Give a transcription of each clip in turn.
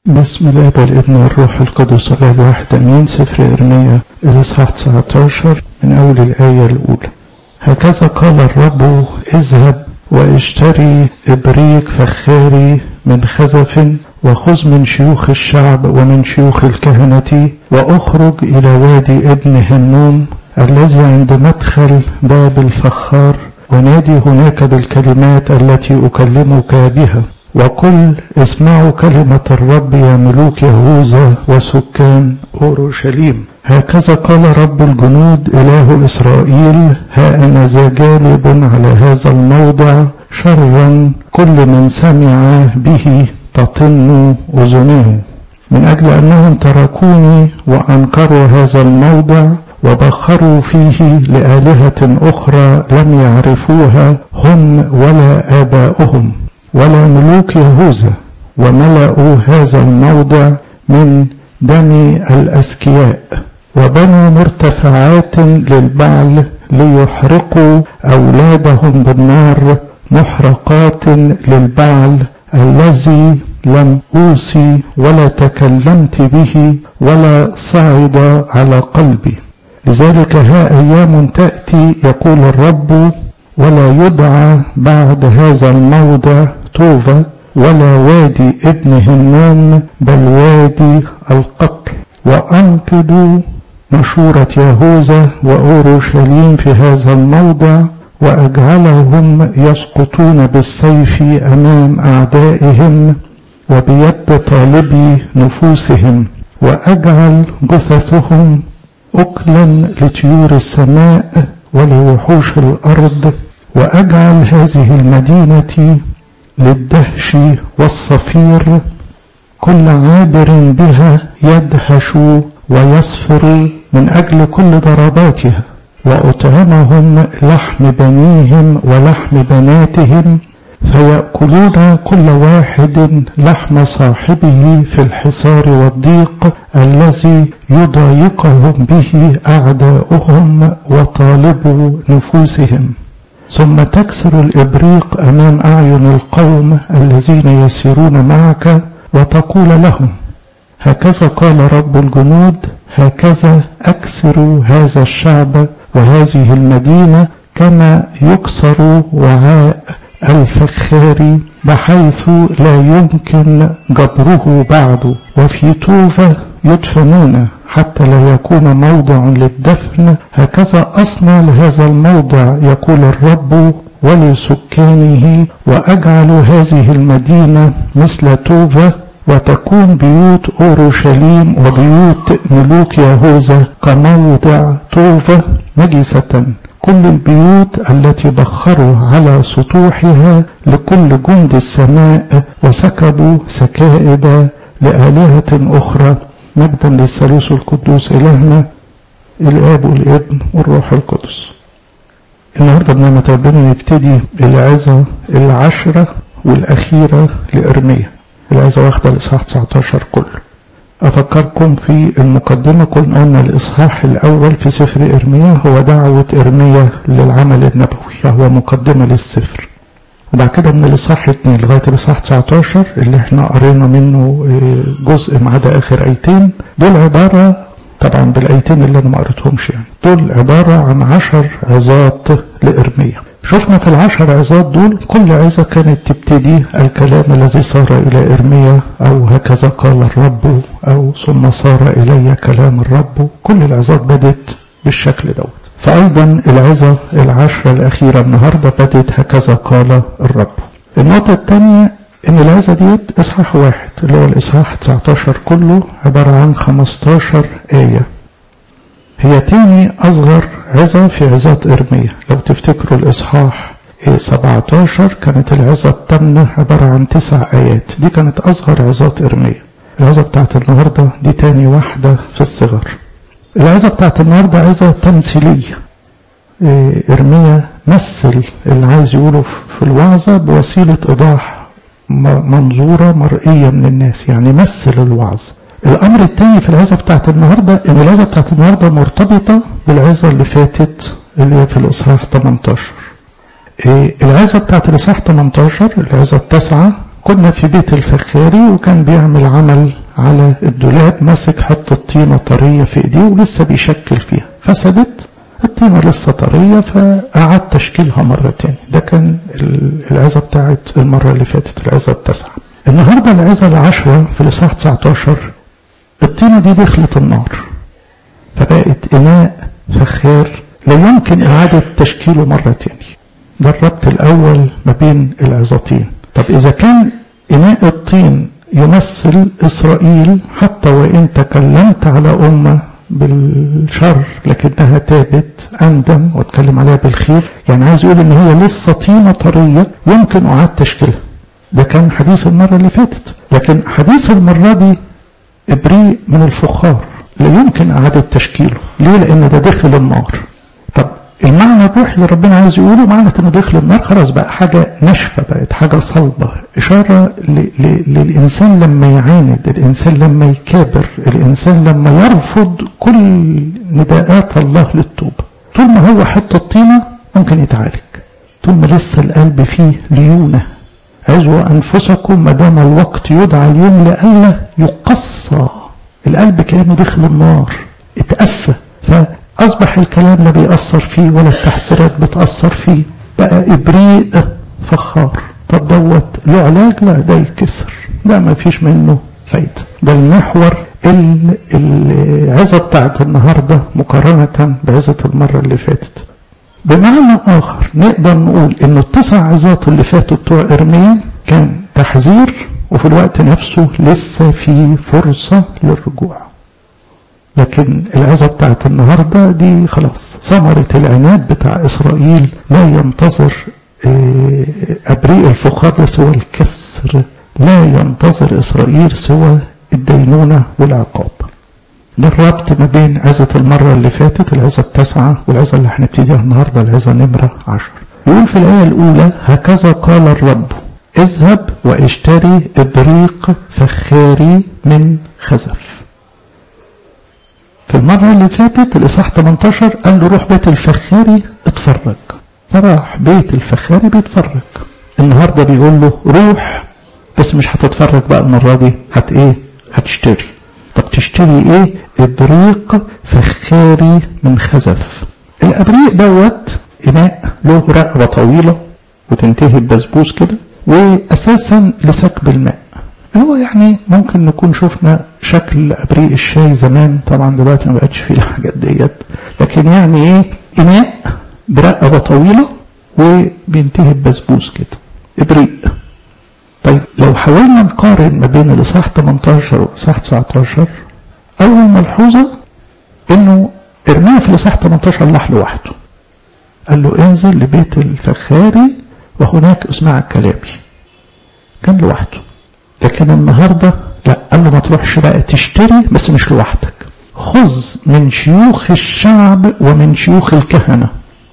بسم الله والابن والروح القدس الله الواحد امين سفر ارميا الاصحاح 19 من اول الايه الاولى هكذا قال الرب اذهب واشتري ابريق فخاري من خزف وخذ من شيوخ الشعب ومن شيوخ الكهنة واخرج الى وادي ابن هنون الذي عند مدخل باب الفخار ونادي هناك بالكلمات التي اكلمك بها وقل اسمعوا كلمة الرب يا ملوك يهوذا وسكان أورشليم هكذا قال رب الجنود إله إسرائيل ها أنا ذا جالب على هذا الموضع شرا كل من سمع به تطن أذنه من أجل أنهم تركوني وأنكروا هذا الموضع وبخروا فيه لآلهة أخرى لم يعرفوها هم ولا آباؤهم ولا ملوك يهوذا وملأوا هذا الموضع من دم الأسكياء وبنوا مرتفعات للبعل ليحرقوا أولادهم بالنار محرقات للبعل الذي لم أوصي ولا تكلمت به ولا صعد على قلبي لذلك ها أيام تأتي يقول الرب ولا يدعى بعد هذا الموضع طوبى ولا وادي ابن هنون بل وادي القتل وأنقذوا مشورة يهوذا وأورشليم في هذا الموضع وأجعلهم يسقطون بالسيف أمام أعدائهم وبيد طالبي نفوسهم وأجعل جثثهم أكلا لطيور السماء ولوحوش الأرض وأجعل هذه المدينة للدهش والصفير كل عابر بها يدهش ويصفر من أجل كل ضرباتها وأطعمهم لحم بنيهم ولحم بناتهم فيأكلون كل واحد لحم صاحبه في الحصار والضيق الذي يضايقهم به أعداؤهم وطالبوا نفوسهم ثم تكسر الإبريق أمام أعين القوم الذين يسيرون معك وتقول لهم هكذا قال رب الجنود هكذا أكسر هذا الشعب وهذه المدينة كما يكسر وعاء الفخار بحيث لا يمكن جبره بعد وفي توفة يدفنون حتى لا يكون موضع للدفن هكذا أصنع لهذا الموضع يقول الرب ولسكانه وأجعل هذه المدينة مثل توفة وتكون بيوت أورشليم وبيوت ملوك يهوذا كموضع توفة نجسة كل البيوت التي بخروا على سطوحها لكل جند السماء وسكبوا سكائب لآلهة أخرى مجدا للثالوث القدوس إلهنا الآب والابن والروح القدس النهارده بنعمة ربنا نبتدي العظة العشرة والأخيرة لإرميا العظة واخدة الإصحاح 19 كله أفكركم في المقدمة كنا قلنا الإصحاح الأول في سفر إرميا هو دعوة إرميا للعمل النبوي هو مقدمة للسفر وبعد كده من الإصحاح 2 لغاية الإصحاح 19 اللي احنا قرينا منه جزء ما عدا آخر آيتين دول عبارة طبعا بالآيتين اللي أنا ما قريتهمش يعني دول عبارة عن عشر عظات لإرميا شفنا في العشر عظات دول كل عظة كانت تبتدي الكلام الذي صار إلى إرميا أو هكذا قال الرب أو ثم صار إلي كلام الرب كل العظات بدت بالشكل دوت فأيضا العظة العشرة الأخيرة النهاردة بدت هكذا قال الرب النقطة الثانية إن العظة ديت إصحاح واحد اللي هو الإصحاح 19 كله عبارة عن 15 آية هي تاني أصغر عظة في عظات إرميا لو تفتكروا الإصحاح 17 كانت العظة الثامنة عبارة عن تسع آيات دي كانت أصغر عظات إرميا العظة بتاعت النهاردة دي تاني واحدة في الصغر العظة بتاعت النهاردة عظة تمثيلية إرميا مثل اللي عايز يقوله في الوعظة بوسيلة إيضاح منظورة مرئية من الناس يعني مثل الوعظ الأمر الثاني في العظة بتاعت النهاردة إن العظة بتاعت النهاردة مرتبطة بالعظة اللي فاتت اللي هي في الإصحاح 18 العظة بتاعت الإصحاح 18 العظة التاسعة كنا في بيت الفخاري وكان بيعمل عمل على الدولاب ماسك حتة طينة طرية في ايديه ولسه بيشكل فيها فسدت الطينة لسه طرية فأعاد تشكيلها مرة تاني ده كان العظة بتاعت المرة اللي فاتت العظة التاسعة النهاردة العظة العشرة في الإصحاح 19 الطينة دي دخلت النار فبقت إناء فخار لا يمكن إعادة تشكيله مرة تاني ده الربط الأول ما بين العظتين طب إذا كان إناء الطين يمثل إسرائيل حتى وإن تكلمت على أمة بالشر لكنها تابت أندم واتكلم عليها بالخير يعني عايز يقول إن هي لسه طينة طرية يمكن أعاد تشكيلها ده كان حديث المرة اللي فاتت لكن حديث المرة دي إبريء من الفخار لا يمكن إعادة تشكيله ليه لأن ده دخل النار طب المعنى الروحي اللي ربنا عايز يقوله معنى انه دخل النار خلاص بقى حاجة ناشفة بقت حاجة صلبة إشارة للإنسان لما يعاند الإنسان لما يكابر الإنسان لما يرفض كل نداءات الله للتوبة طول ما هو حتة طينة ممكن يتعالج طول ما لسه القلب فيه ليونة عزوا أنفسكم ما دام الوقت يدعى اليوم لئلا يقصى القلب كأنه دخل النار اتأسى فأصبح الكلام لا بيأثر فيه ولا التحسيرات بتأثر فيه بقى إبريء فخار طب دوت له علاج لا ده يكسر ده ما فيش منه فايدة ده المحور العظة بتاعت النهاردة مقارنة بعظة المرة اللي فاتت بمعنى آخر نقدر نقول إنه التسع عظات اللي فاتوا بتوع إرميا كان تحذير وفي الوقت نفسه لسه في فرصة للرجوع لكن العظة بتاعت النهاردة دي خلاص ثمرة العناد بتاع إسرائيل لا ينتظر أبريء الفخار ده سوى الكسر لا ينتظر إسرائيل سوى الدينونة والعقاب ده الربط ما بين عظة المرة اللي فاتت العظة التاسعة والعظة اللي هنبتديها النهاردة العظة نمرة عشر يقول في الآية الأولى هكذا قال الرب اذهب واشتري إبريق فخاري من خزف في المرة اللي فاتت الإصحاح 18 قال له روح بيت الفخاري اتفرج فراح بيت الفخاري بيتفرج النهارده بيقول له روح بس مش هتتفرج بقى المرة دي هت ايه هتشتري طب تشتري ايه ابريق فخاري من خزف الابريق دوت اناء له رقبة طويلة وتنتهي ببسبوس كده واساسا لسكب الماء هو يعني ممكن نكون شفنا شكل ابريق الشاي زمان طبعا دلوقتي ما بقتش فيه الحاجات ديت لكن يعني ايه اناء برقبة طويلة وبينتهي ببسبوس كده ابريق طيب لو حاولنا نقارن ما بين الاصحاح 18 والاصحاح 19 اول ملحوظه انه ارميا في الاصحاح 18 راح لوحده قال له انزل لبيت الفخاري وهناك اسمع كلامي كان لوحده لكن النهارده لا قال له ما تروحش بقى تشتري بس مش لوحدك خذ من شيوخ الشعب ومن شيوخ الكهنه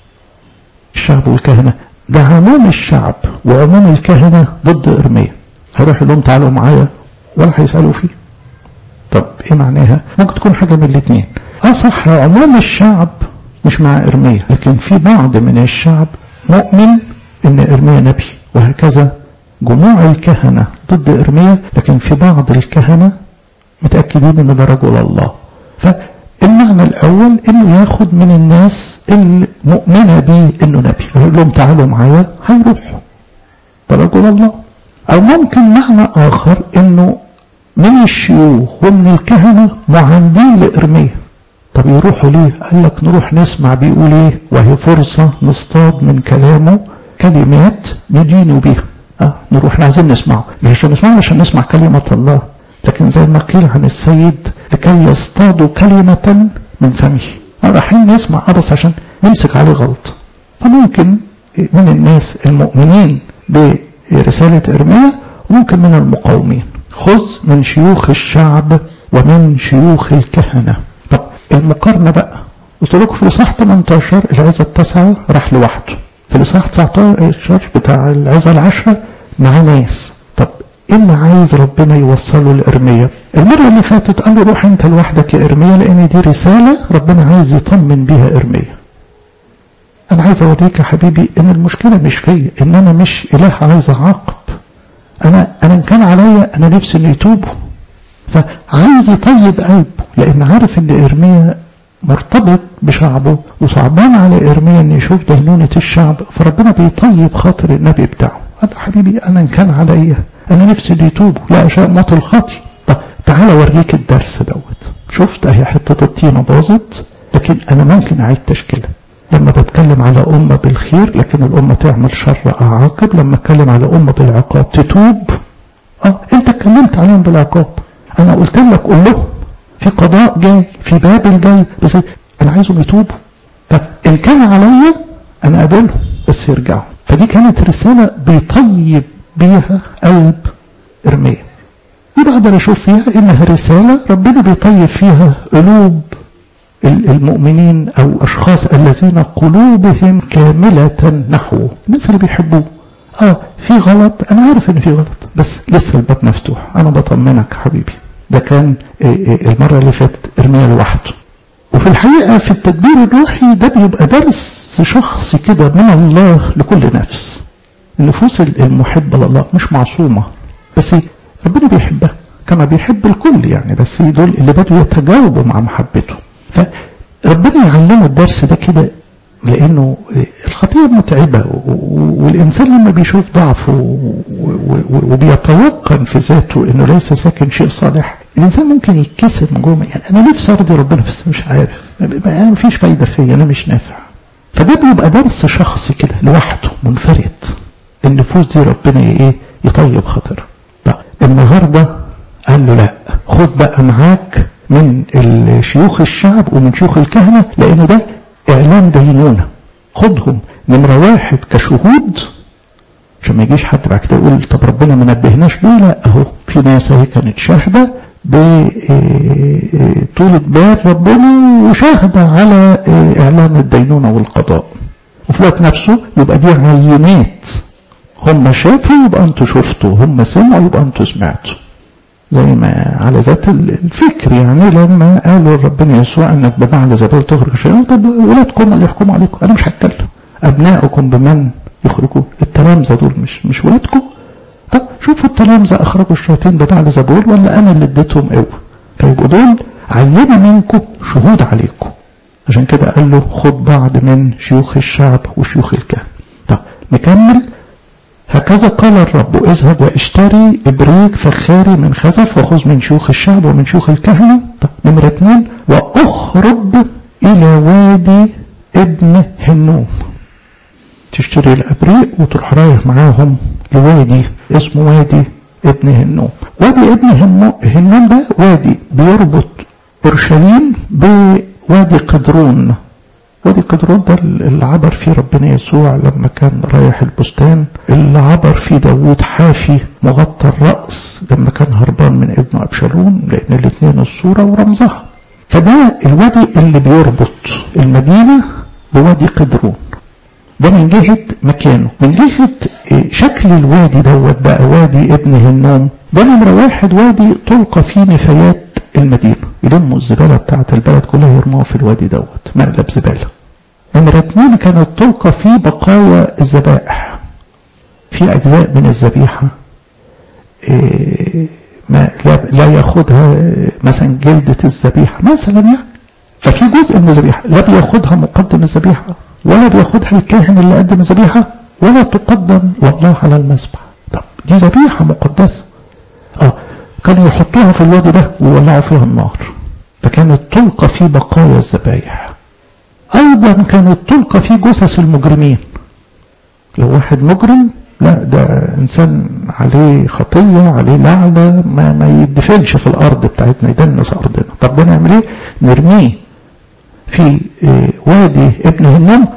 الشعب والكهنه ده عموم الشعب وعموم الكهنة ضد إرميا هيروح لهم تعالوا معايا ولا هيسألوا فيه طب ايه معناها ممكن تكون حاجة من الاثنين اه صح عموم الشعب مش مع إرميا لكن في بعض من الشعب مؤمن ان إرميا نبي وهكذا جموع الكهنة ضد إرميا لكن في بعض الكهنة متأكدين ان ده رجل الله فالمعنى الأول انه ياخد من الناس المؤمنة بيه انه نبي يقول لهم تعالوا معايا هيروحوا ده رجل الله او ممكن معنى اخر انه من الشيوخ ومن الكهنة معاندين لإرميا طب يروحوا ليه قال لك نروح نسمع بيقول ايه وهي فرصة نصطاد من كلامه كلمات ندينوا بيها اه نروح عايزين نسمعه مش عشان نسمعه عشان نسمع كلمة الله لكن زي ما قيل عن السيد لكي يصطادوا كلمة من فمه رايحين نسمع بس عشان نمسك عليه غلط فممكن من الناس المؤمنين برسالة إرميا وممكن من المقاومين خذ من شيوخ الشعب ومن شيوخ الكهنة طب المقارنة بقى قلت لكم في الإصحاح 18 العظة التاسعة راح لوحده في الإصحاح 19 بتاع العظة العشرة مع ناس طب ايه اللي عايز ربنا يوصله لإرميا المرة اللي فاتت قال له روح انت لوحدك يا إرميا لأن دي رسالة ربنا عايز يطمن بيها إرميا أنا عايز أوريك يا حبيبي إن المشكلة مش فيا إن أنا مش إله عايز أعاقب أنا أنا كان عليا انا نفسي انه يتوبوا فعايز يطيب قلبه لان عارف ان ارميا مرتبط بشعبه وصعبان على ارميا ان يشوف دينونة الشعب فربنا بيطيب خاطر النبي بتاعه قال حبيبي انا ان كان عليا انا نفسي انه يتوبوا لا اشاء موت الخاطي طب تعالى اوريك الدرس دوت شفت اهي حتة الطينة باظت لكن انا ممكن اعيد تشكيلها لما بتكلم على أمة بالخير لكن الأمة تعمل شر أعاقب لما أتكلم على أمة بالعقاب تتوب اه انت اتكلمت عليهم بالعقاب انا قلت لك قول لهم في قضاء جاي في بابل جاي بس انا عايزهم يتوبوا طب ان كان عليا انا قابلهم بس يرجعوا فدي كانت رسالة بيطيب بيها قلب ارميا يبقى اقدر اشوف فيها انها رسالة ربنا بيطيب فيها قلوب المؤمنين او اشخاص الذين قلوبهم كاملة نحوه الناس اللي بيحبوه اه في غلط انا عارف ان في غلط بس لسه الباب مفتوح انا بطمنك حبيبي ده كان المرة اللي فاتت ارميا لوحده وفي الحقيقة في التدبير الروحي ده بيبقى درس شخصي كده من الله لكل نفس النفوس المحبة لله مش معصومة بس ربنا بيحبها كما بيحب الكل يعني بس دول اللي بدوا يتجاوبوا مع محبته فربنا يعلمه الدرس ده كده لانه الخطيه متعبه والانسان لما بيشوف ضعفه وبيتوقن في ذاته انه ليس ساكن شيء صالح الانسان ممكن يتكسر من جوه يعني انا نفسي ارضي ربنا بس مش عارف انا مفيش فايده فيا انا مش نافع فده بيبقى درس شخصي كده لوحده منفرد النفوس دي ربنا ايه يطيب خاطرها طب النهارده قال له لا خد بقى معاك من شيوخ الشعب ومن شيوخ الكهنه لان ده اعلان دينونه خدهم نمره واحد كشهود عشان ما يجيش حد بعد كده يقول طب ربنا ما نبهناش ليه لا اهو في ناس اهي كانت شاهده بطولة بال ربنا وشاهدة على اعلان الدينونه والقضاء وفي الوقت نفسه يبقى دي عينات هم شافوا يبقى انتوا شفتوا هم سمعوا يبقى انتوا سمعتوا زي ما على ذات الفكر يعني لما قالوا ربنا يسوع انك بمعنى زبال تخرج شيئا طب ولادكم اللي يحكموا عليكم انا مش هتكلم ابنائكم بمن يخرجون التلامذه دول مش مش ولادكم طب شوفوا التلامذه اخرجوا الشياطين ببعل زبول ولا انا اللي اديتهم قوه فيبقوا دول عينوا منكم شهود عليكم عشان كده قال له خد بعض من شيوخ الشعب وشيوخ الكهنه طب نكمل هكذا قال الرب اذهب واشتري ابريق فخاري من خزف وخذ من شيوخ الشعب ومن شيوخ الكهنة طب نمرة اثنين واخرج الى وادي ابن هنوم تشتري الابريق وتروح رايح معاهم لوادي اسمه وادي ابن هنوم وادي ابن هنوم ده وادي بيربط اورشليم بوادي قدرون وادي قدرون ده اللي عبر فيه ربنا يسوع لما كان رايح البستان اللي عبر فيه داوود حافي مغطى الرأس لما كان هربان من ابنه أبشالوم لأن الاثنين الصورة ورمزها فده الوادي اللي بيربط المدينة بوادي قدرون ده من جهة مكانه من جهة شكل الوادي دوت بقى وادي ابن هنوم ده نمرة واحد وادي تلقى فيه نفايات المدينة يلموا الزبالة بتاعت البلد كلها يرموها في الوادي دوت مقلب زبالة نمرة اتنين كانت تلقى فيه بقايا الذبائح في أجزاء من الذبيحة إيه ما لا ياخدها مثلا جلدة الذبيحة مثلا يعني ففي جزء من الذبيحة لا بياخدها مقدم الذبيحة ولا بياخدها الكاهن اللي قدم الذبيحة ولا تقدم لله على المذبح طب دي ذبيحة مقدسة اه كانوا يحطوها في الوادي ده ويولعوا فيها النار فكانت تلقى في بقايا الذبايح ايضا كانت تلقى في جثث المجرمين لو واحد مجرم لا ده انسان عليه خطيه عليه لعنه ما, ما يدفنش في الارض بتاعتنا يدنس ارضنا طب ده نعمل ايه نرميه في وادي ابن هنم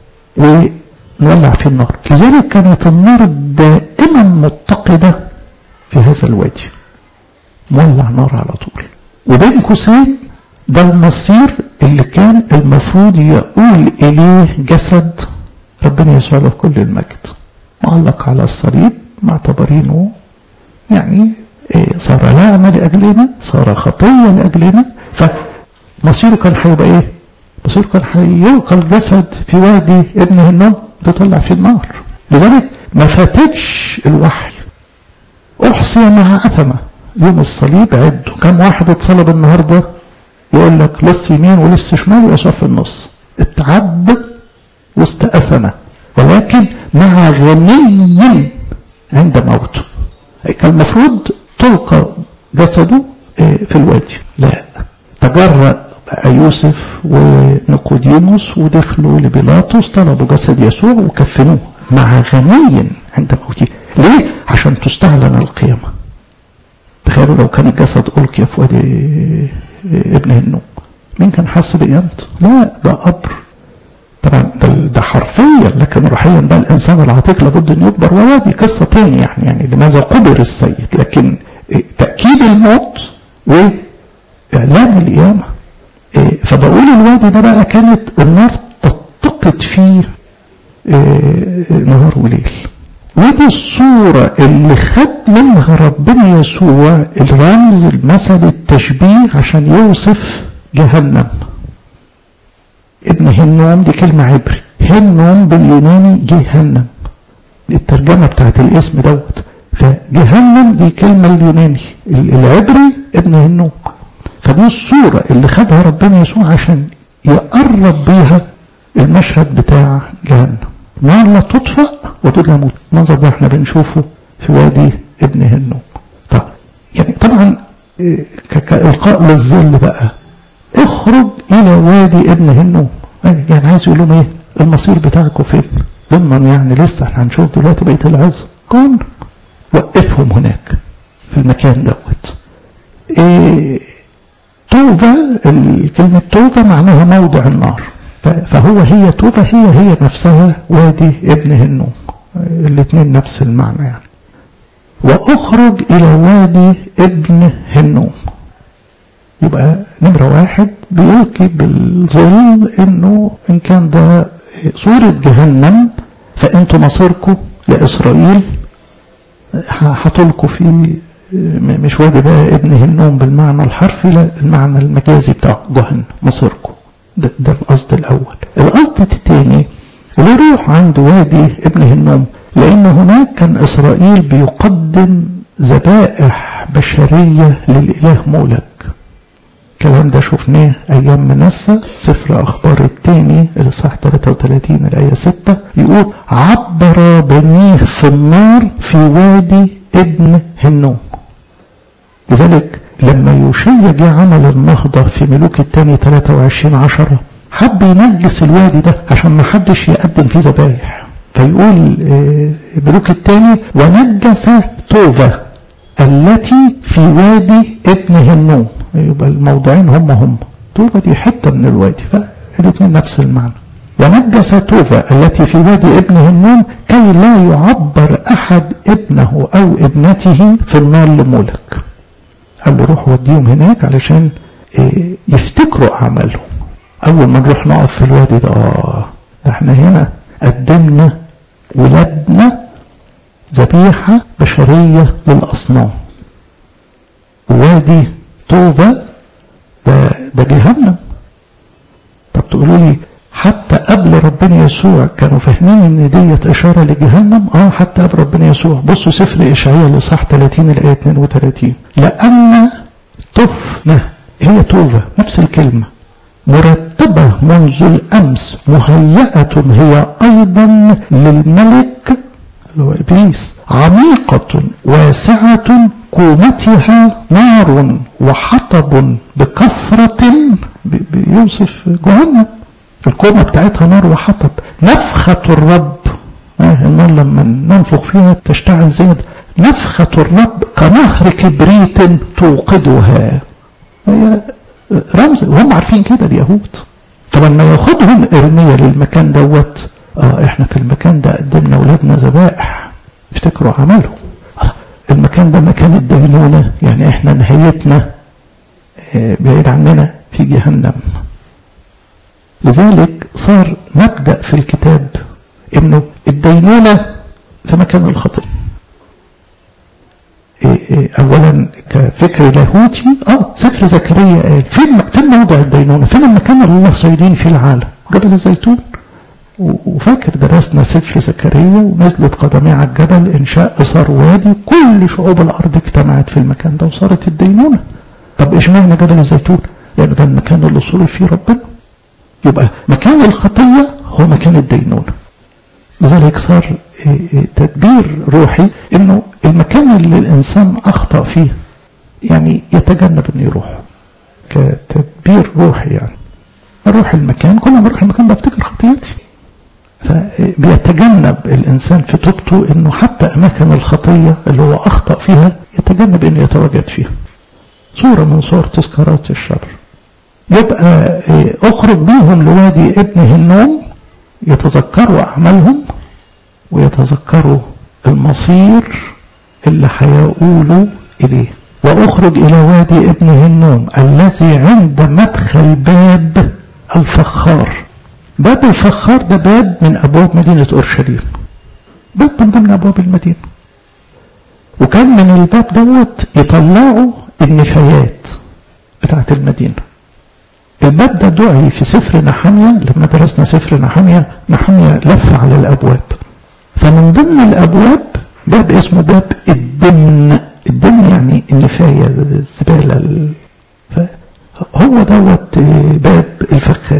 ونولع فيه النار لذلك كانت النار دائما متقده في هذا الوادي مولع نار على طول وبين قوسين ده المصير اللي كان المفروض يقول إليه جسد ربنا يسوع له كل المجد معلق على الصليب معتبرينه يعني إيه صار لعنة لأجلنا صار خطية لأجلنا فمصيره كان هيبقى ايه مصيره كان هيلقى الجسد في وادي ابن هنوم تطلع فيه النار لذلك ما فاتتش الوحي أحصي مع أثمة يوم الصليب عدوا كم واحد اتصلب النهاردة يقول لك لص يمين ولص شمال ويسوع في النص اتعد وسط أثمة ولكن مع غني عند موته كان المفروض تلقى جسده في الوادي لا تجرأ بقى يوسف ونيقوديموس ودخلوا لبيلاطس طلبوا جسد يسوع وكفنوه مع غني عند موته ليه؟ عشان تستعلن القيامة تخيلوا لو كان الجسد ألقي في وادي ابن النوم مين كان حس بقيامته؟ لا ده قبر طبعا ده, ده حرفيا لكن روحيا بقى الانسان العتيق لابد ان يكبر وادي قصه تاني يعني يعني لماذا قبر السيد لكن تاكيد الموت واعلان القيامه فبقول الوادي ده بقى كانت النار تتقد فيه نهار وليل ودي الصورة اللي خد منها ربنا يسوع الرمز المثل التشبيه عشان يوصف جهنم ابن هنوم دي كلمة عبري هنوم باليوناني جهنم الترجمة بتاعت الاسم دوت فجهنم دي كلمة اليوناني العبري ابن هنوم فدي الصورة اللي خدها ربنا يسوع عشان يقرب بيها المشهد بتاع جهنم نار لا تطفأ ودود لا موت المنظر ده احنا بنشوفه في وادي ابن هنوم طب يعني طبعا كإلقاء للظل بقى اخرج الى وادي ابن هنوم يعني عايز يقول لهم ايه المصير بتاعكم فين ضمنا يعني لسه احنا هنشوف دلوقتي بقيه العز كون وقفهم هناك في المكان دوت إيه توبة كلمة توبة معناها موضع النار فهو هي توبة هي هي نفسها وادي ابن هنوم الاثنين نفس المعنى يعني واخرج الى وادي ابن هنوم يبقى نمرة واحد بيلقي بالظل انه ان كان ده صورة جهنم فانتوا مصيركم لاسرائيل هتلقوا في مش وادي بقى ابن هنوم بالمعنى الحرفي لا المعنى المجازي بتاع جهنم مصيركم ده, ده القصد الاول القصد الثاني ليه عند وادي ابن هنوم لان هناك كان اسرائيل بيقدم ذبائح بشريه للاله مولك الكلام ده شفناه ايام منسى سفر اخبار الثاني الاصحاح 33 الايه 6 يقول عبر بنيه في النار في وادي ابن هنوم لذلك لما يوشيا جه عمل النهضة في ملوك الثاني 23 عشرة حب ينجس الوادي ده عشان ما حدش يقدم فيه ذبايح فيقول ملوك الثاني ونجس توفا التي في وادي ابن هنوم يبقى الموضوعين هم هم توفا دي حتة من الوادي فالاثنين نفس المعنى ونجس توفا التي في وادي ابن هنوم كي لا يعبر أحد ابنه أو ابنته في النار لمولك قال له روح وديهم هناك علشان يفتكروا أعمالهم أول ما نروح نقف في الوادي ده آه ده احنا هنا قدمنا ولادنا ذبيحة بشرية للأصنام وادي توبة ده ده جهنم طب تقولوا لي حتى قبل ربنا يسوع كانوا فاهمين ان ديت اشاره لجهنم اه حتى قبل ربنا يسوع بصوا سفر اشعياء الاصحاح 30 الايه 32 لان طفنه هي توبه نفس الكلمه مرتبه منذ الامس مهيئه هي ايضا للملك اللي هو ابليس عميقه واسعه كومتها نار وحطب بكثره بيوصف جهنم الكومة بتاعتها نار وحطب نفخة الرب آه النار لما ننفخ فيها تشتعل زيادة نفخة الرب كنهر كبريت توقدها هي رمز وهم عارفين كده اليهود فلما ياخدهم ارميا للمكان دوت اه احنا في المكان ده قدمنا اولادنا ذبائح افتكروا عملهم آه المكان ده مكان الدينونة يعني احنا نهايتنا آه بعيد عننا في جهنم لذلك صار مبدأ في الكتاب انه الدينونة في مكان الخطية اولا كفكر لاهوتي اه سفر زكريا قال فين فين موضع الدينونة فين المكان اللي الله صايدين فيه العالم جبل الزيتون وفاكر درسنا سفر زكريا ونزلت قدميه على الجبل انشاء صار وادي كل شعوب الارض اجتمعت في المكان ده وصارت الدينونه طب اشمعنى جبل الزيتون؟ لان ده المكان اللي صور فيه ربنا يبقى مكان الخطيه هو مكان الدينونه لذلك صار تدبير روحي انه المكان اللي الانسان اخطا فيه يعني يتجنب انه يروح كتدبير روحي يعني اروح المكان كل ما اروح المكان بفتكر خطيتي فبيتجنب الانسان في توبته انه حتى اماكن الخطيه اللي هو اخطا فيها يتجنب انه يتواجد فيها صوره من صور تذكارات الشر يبقى اخرج بيهم لوادي ابن هنوم يتذكروا اعمالهم ويتذكروا المصير اللي هيقولوا اليه واخرج الى وادي ابن هنوم الذي عند مدخل باب الفخار باب الفخار ده باب من ابواب مدينه اورشليم باب من ضمن ابواب المدينه وكان من الباب دوت يطلعوا النفايات بتاعت المدينه الباب ده دعي في سفر نحمية لما درسنا سفر نحمية نحمية لف على الأبواب فمن ضمن الأبواب باب اسمه باب الدمن الدمن يعني النفاية الزبالة فهو دوت باب الفخار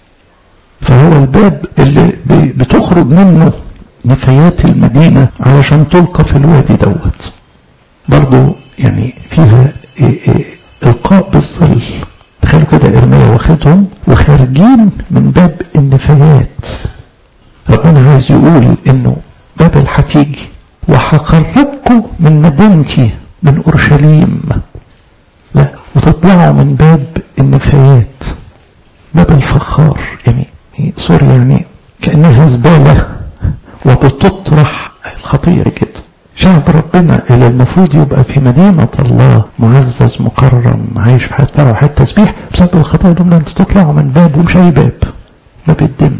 فهو الباب اللي بتخرج منه نفايات المدينة علشان تلقى في الوادي دوت برضو يعني فيها إلقاء بالظل تخيلوا كده إرميا واخدهم وخارجين من باب النفايات ربنا عايز يقول إنه باب هتيجي وهخرجكم من مدينتي من أورشليم لا وتطلعوا من باب النفايات باب الفخار يعني سوري يعني كأنها زبالة وبتطرح الخطية كده شعب ربنا اللي المفروض يبقى في مدينة الله معزز مكرم عايش في حياة فرح وحياة تسبيح بسبب الخطايا دول انت تطلعوا من باب ومش اي باب باب الدمن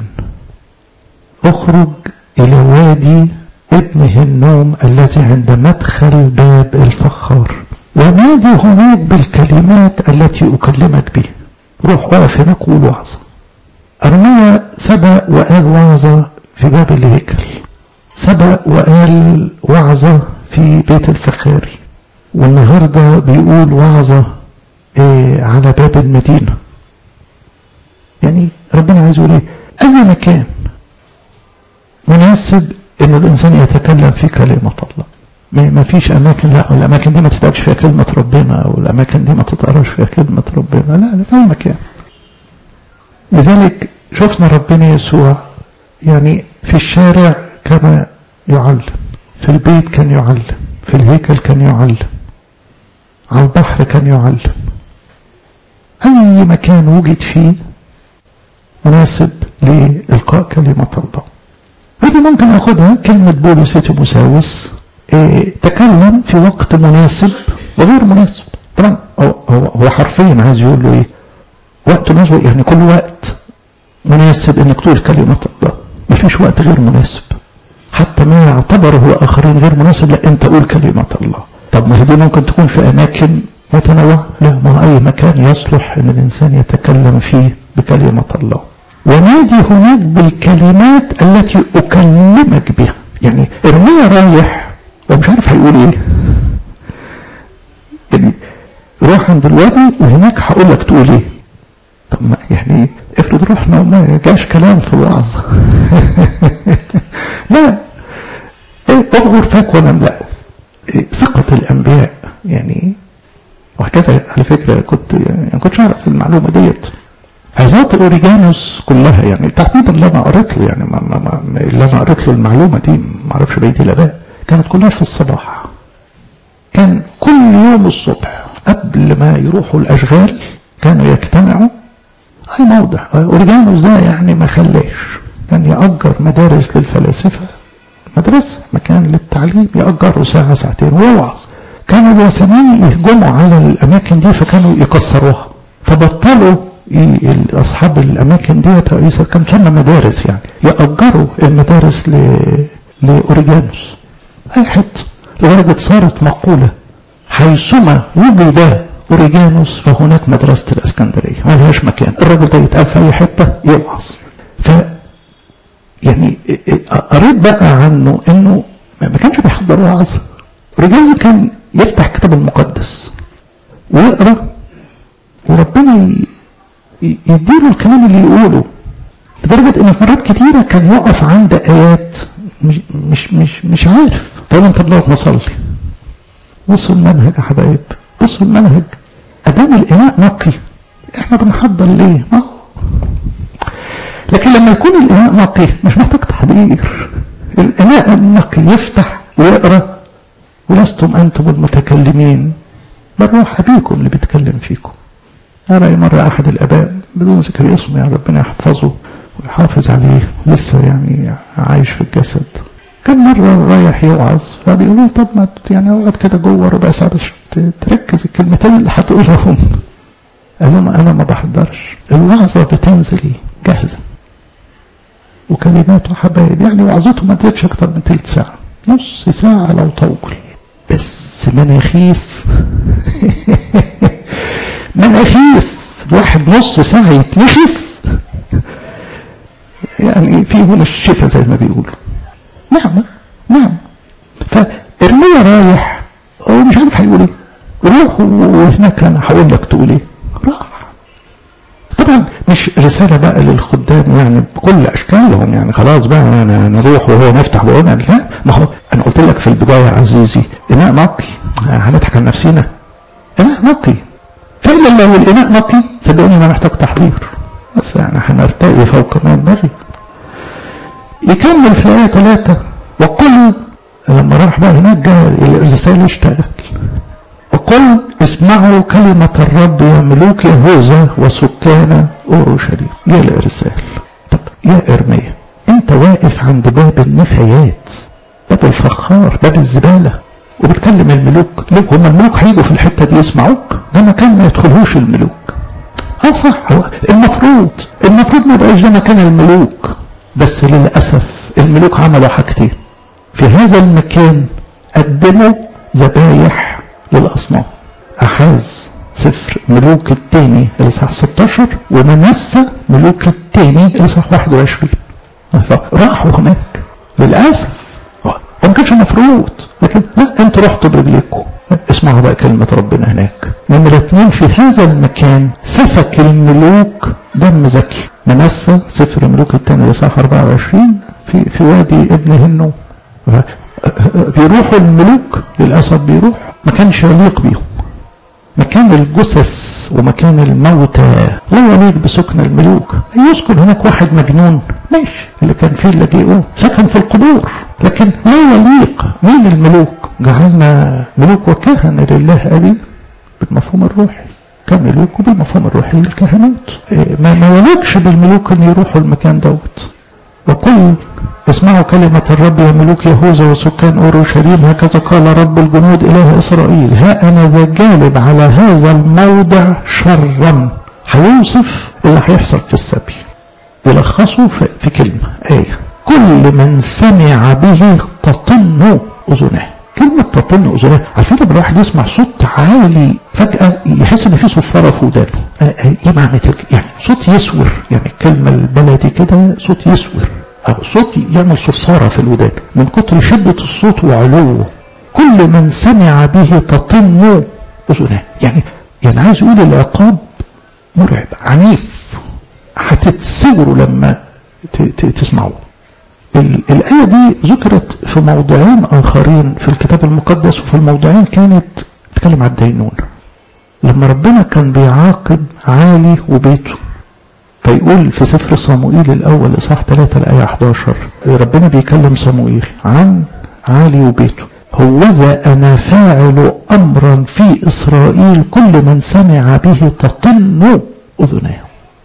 اخرج الى وادي ابن هنوم الذي عند مدخل باب الفخار ونادي هناك بالكلمات التي اكلمك به روح اقف هناك وقول وعظه ارميا سبق وقال وعظه في باب الهيكل سبق وقال وعظة في بيت الفخاري والنهاردة بيقول وعظة إيه على باب المدينة يعني ربنا عايز يقول ايه اي مكان مناسب ان الانسان يتكلم في كلمة الله ما فيش اماكن لا الاماكن دي ما تتقالش فيها كلمة ربنا او الاماكن دي ما تتقراش فيها كلمة ربنا لا لا في اي مكان لذلك شفنا ربنا يسوع يعني في الشارع كان يعلم في البيت كان يعلم في الهيكل كان يعلم على البحر كان يعلم أي مكان وجد فيه مناسب لإلقاء كلمة الله ودي ممكن أخدها كلمة بولس تيموساوس إيه تكلم في وقت مناسب وغير مناسب طبعا هو, هو حرفيا عايز يقول له ايه وقت مناسب يعني كل وقت مناسب انك تقول كلمة الله مفيش وقت غير مناسب حتى ما يعتبره آخرين غير مناسب لا أنت قول كلمة الله طب ما هي دي ممكن تكون في أماكن متنوعة لا ما أي مكان يصلح أن الإنسان يتكلم فيه بكلمة الله ونادي هناك بالكلمات التي أكلمك بها يعني ارميا رايح ومش عارف هيقول ايه يعني روح عند الوادي وهناك هقول لك تقول ايه طب ما يعني افرض رحنا وما جاش كلام في الوعظ لا ايه اغفر فاك ونملأه إيه ثقة الأنبياء يعني وهكذا على فكرة كنت يعني كنتش أعرف المعلومة ديت عظات أوريجانوس كلها يعني تحديدا اللي أنا قريت له يعني ما ما ما اللي أنا قريت له المعلومة دي ما أعرفش بقية الآباء كانت كلها في الصباح كان كل يوم الصبح قبل ما يروحوا الأشغال كانوا يجتمعوا أي موضع أوريجانوس ده يعني ما خلاش كان يأجر مدارس للفلاسفة مدرسة مكان للتعليم يأجروا ساعة ساعتين ويوعظ كانوا الياسمين يهجموا على الأماكن دي فكانوا يكسروها فبطلوا أصحاب الأماكن دي كان شنا مدارس يعني يأجروا المدارس ل... لأوريجانوس أي حتة لدرجة صارت مقولة حيثما وجد أوريجانوس فهناك مدرسة الإسكندرية ما لهاش مكان الراجل ده يتقال في أي حتة يوعظ ف يعني قريت بقى عنه انه ما كانش بيحضر وعظ رجال كان يفتح الكتاب المقدس ويقرا وربنا يديله الكلام اللي يقوله لدرجة ان مرات كتيرة كان يقف عند ايات مش مش مش, مش عارف طب انت بنقف نصلي بصوا المنهج يا حبايب بصوا المنهج ادام الاناء نقي احنا بنحضر ليه ما هو لكن لما يكون الاناء نقي مش محتاج تحضير الاناء النقي يفتح ويقرا ولستم انتم المتكلمين بل روح ابيكم اللي بيتكلم فيكم أرى مرة أحد الآباء بدون ذكر اسمه يعني ربنا يحفظه ويحافظ عليه لسه يعني عايش في الجسد كان مرة رايح يوعظ فبيقول لي طب ما يعني اقعد كده جوه ربع ساعة بس تركز الكلمتين اللي هتقولهم قال لهم أنا ما بحضرش الوعظة بتنزل جاهزة وكلماته حبايب يعني وعظته ما تزيدش أكتر من تلت ساعة نص ساعة لو طول بس مناخيس مناخيس الواحد نص ساعة يتنفس يعني فيه هنا الشفاء زي ما بيقولوا نعم نعم فارميا رايح هو مش عارف هيقول ايه روح وهناك انا هقول لك تقول ايه راح طبعا مش رسالة بقى للخدام يعني بكل اشكالهم يعني خلاص بقى انا نروح وهو نفتح بقولنا لا ما هو انا قلت لك في البداية يا عزيزي اناء نقي هنضحك على نفسينا اناء نقي فإلا لو الإناء نقي صدقوني ما محتاج تحضير بس يعني هنرتقي فوق ما ينبغي يكمل في الآية ثلاثة وقل لما راح بقى هناك جاء الرسالة اشتغل وقل اسمعوا كلمة الرب يا ملوك يهوذا وسكان أورشليم جاء الإرسال طب يا إرميا أنت واقف عند باب النفايات باب الفخار باب الزبالة وبتكلم الملوك ليه هم الملوك هيجوا في الحتة دي يسمعوك ده مكان ما يدخلهوش الملوك اه صح هو المفروض المفروض ما يبقاش ده مكان الملوك بس للأسف الملوك عملوا حاجتين في هذا المكان قدموا ذبايح للأصنام أحاز سفر ملوك الثاني الإصحاح 16 ومنسى ملوك الثاني الإصحاح 21 فراحوا هناك للأسف وما كانش المفروض لكن لا انتوا رحتوا برجليكم اسمعوا بقى كلمة ربنا هناك نمرة اتنين في هذا المكان سفك الملوك دم زكي منسى سفر ملوك الثاني لصح 24 في في وادي ابن هنو بيروحوا الملوك للأسف بيروح ما كانش يليق بيهم مكان الجثث ومكان الموتى لا يليق بسكن الملوك يسكن هناك واحد مجنون ماشي اللي كان فيه اللاجئون سكن في القبور لكن لا يليق مين الملوك جعلنا ملوك وكهنة لله أبي بالمفهوم الروحي كملوك وبالمفهوم الروحي للكهنوت ما ما يليقش بالملوك ان يروحوا المكان دوت وكل اسمعوا كلمة الرب يا ملوك يهوذا وسكان أورشليم هكذا قال رب الجنود إله إسرائيل ها أنا ذا جالب على هذا الموضع شرا هيوصف اللي هيحصل في السبي يلخصه في كلمة آية كل من سمع به تطن أذنه كلمة تطن أذنه عارفين لما الواحد يسمع صوت عالي فجأة يحس إن في صفارة في ودانه إيه معنى يعني صوت يسور يعني الكلمة البلدي كده صوت يسور أو صوت يعمل صفارة في الودان من كتر شدة الصوت وعلوه كل من سمع به تطن أذنه يعني يعني عايز يقول العقاب مرعب عنيف هتتسوروا لما تسمعوه الآية دي ذكرت في موضوعين آخرين في الكتاب المقدس وفي الموضوعين كانت تتكلم عن الدينون لما ربنا كان بيعاقب عالي وبيته فيقول في سفر صموئيل الأول إصحاح 3 الآية 11 ربنا بيكلم صموئيل عن عالي وبيته هوذا أنا فاعل أمرا في إسرائيل كل من سمع به تطن أذناه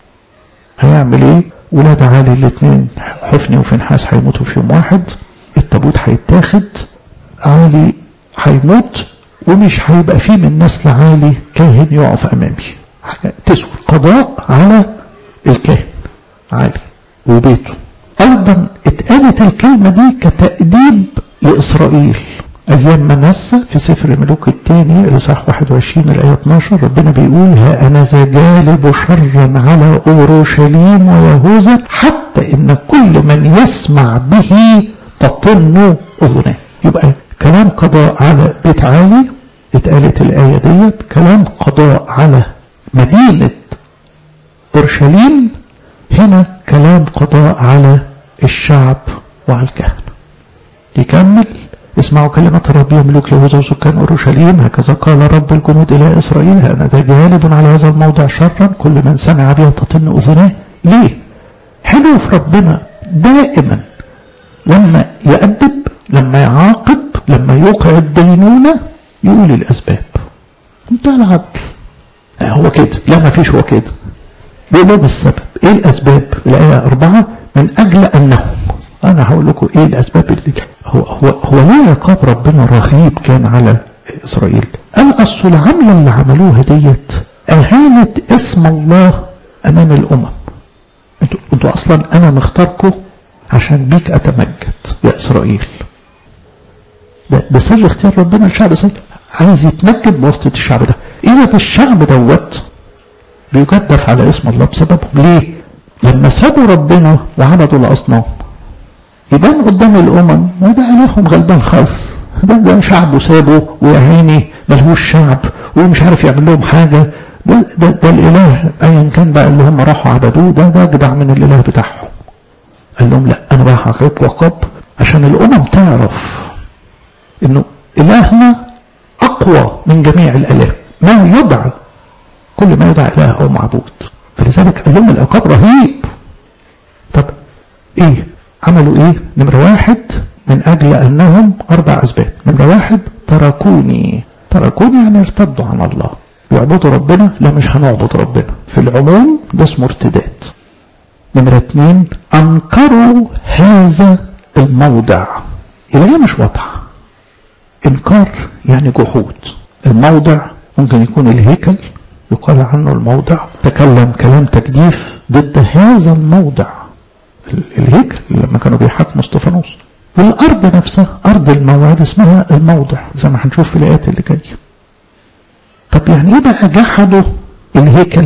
هيعمل إيه؟ ولاد عالي الاثنين حفني وفنحاس هيموتوا في يوم واحد التابوت هيتاخد عالي هيموت ومش هيبقى فيه من نسل عالي كاهن يقف امامي حاجه تسوى قضاء على الكاهن عالي وبيته ايضا اتقالت الكلمه دي كتاديب لاسرائيل أيام منسى في سفر الملوك الثاني الإصحاح 21 الآية 12 ربنا بيقول ها أنا ذا جالب شرا على أورشليم ويهوذا حتى إن كل من يسمع به تطن أذنه يبقى كلام قضاء على بيت عالي اتقالت الآية ديت كلام قضاء على مدينة أورشليم هنا كلام قضاء على الشعب وعلى الكهنة يكمل اسمعوا كلمة رب ملوك يهوذا وسكان أورشليم هكذا قال رب الجنود إلى إسرائيل أنا ذا جالب على هذا الموضع شرا كل من سمع بها تطن أذناه ليه؟ حلو في ربنا دائما لما يأدب لما يعاقب لما يوقع الدينونة يقول الأسباب منتهى العدل هو كده لا ما فيش هو كده بيقول لهم السبب ايه الاسباب الايه أربعة من اجل انهم انا هقول لكم ايه الاسباب اللي هو هو هو ليه عقاب ربنا رهيب كان على اسرائيل قال اصل العمله اللي عملوها ديت اهانت اسم الله امام الامم انتوا انتوا اصلا انا مختاركم عشان بيك اتمجد يا اسرائيل ده, ده سر اختيار ربنا للشعب اسرائيل عايز يتمجد بواسطه الشعب ده اذا الشعب دوت بيجدف على اسم الله بسببهم ليه لما سابوا ربنا وعبدوا الاصنام يبان قدام الامم ما ده الههم غلبان خالص ده ده شعبه سابه ويا عيني ملهوش شعب ومش عارف يعمل لهم حاجه ده, ده, ده الاله ايا كان بقى اللي هم راحوا عبدوه ده ده اجدع من الاله بتاعهم قال لهم لا انا بقى هعاقبكم عقاب عشان الامم تعرف انه الهنا اقوى من جميع الالهه ما يدعى كل ما يدعى اله او معبود فلذلك قال لهم العقاب رهيب طب ايه عملوا ايه نمرة واحد من اجل انهم اربع اسباب نمرة واحد تركوني تركوني يعني ارتدوا عن الله يعبدوا ربنا لا مش هنعبد ربنا في العموم ده اسمه ارتداد نمرة اتنين انكروا هذا الموضع الآية مش واضحة انكار يعني جحود الموضع ممكن يكون الهيكل يقال عنه الموضع تكلم كلام تجديف ضد هذا الموضع الهيكل لما كانوا بيحاكموا استفانوس والارض نفسها ارض الموعد اسمها الموضع زي ما هنشوف في الايات اللي جايه طب يعني ايه بقى جحدوا الهيكل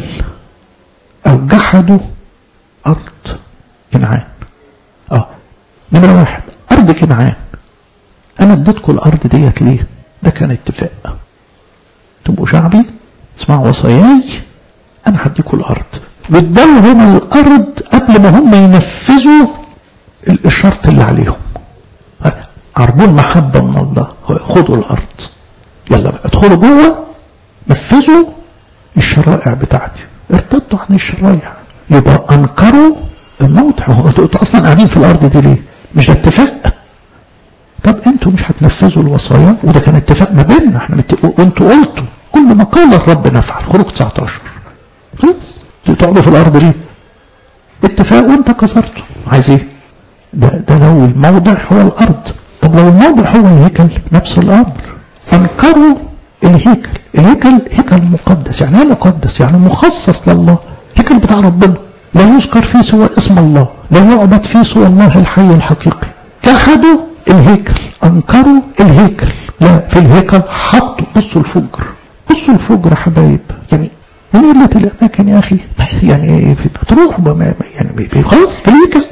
او جحدوا ارض كنعان اه نمره واحد ارض كنعان انا اديتكم الارض ديت ليه ده كان اتفاق تبقوا شعبي اسمعوا وصاياي انا هديكم الارض وادالهم الارض قبل ما هم ينفذوا الشرط اللي عليهم عربون محبه من الله خدوا الارض يلا بقى ادخلوا جوه نفذوا الشرائع بتاعتي ارتدوا عن الشرائع يبقى انكروا الموت انتوا اصلا قاعدين في الارض دي ليه مش ده اتفاق طب انتوا مش هتنفذوا الوصايا وده كان اتفاق ما بيننا احنا مت... وانتوا قلتوا كل ما قال الرب نفعل خروج 19 خلاص تقعدوا في الارض ليه اتفاق وانت كسرته عايز ايه ده, ده لو الموضع هو الارض طب لو الموضع هو الهيكل نفس الامر انكروا الهيكل الهيكل هيكل مقدس يعني ايه مقدس يعني مخصص لله الهيكل بتاع ربنا لا يذكر فيه سوى اسم الله لا يعبد فيه سوى الله الحي الحقيقي جحدوا الهيكل انكروا الهيكل لا في الهيكل حطوا بصوا الفجر بصوا الفجر يا حبايب يعني من قلة الأماكن يا أخي يعني تروح يعني خلاص في الهيكل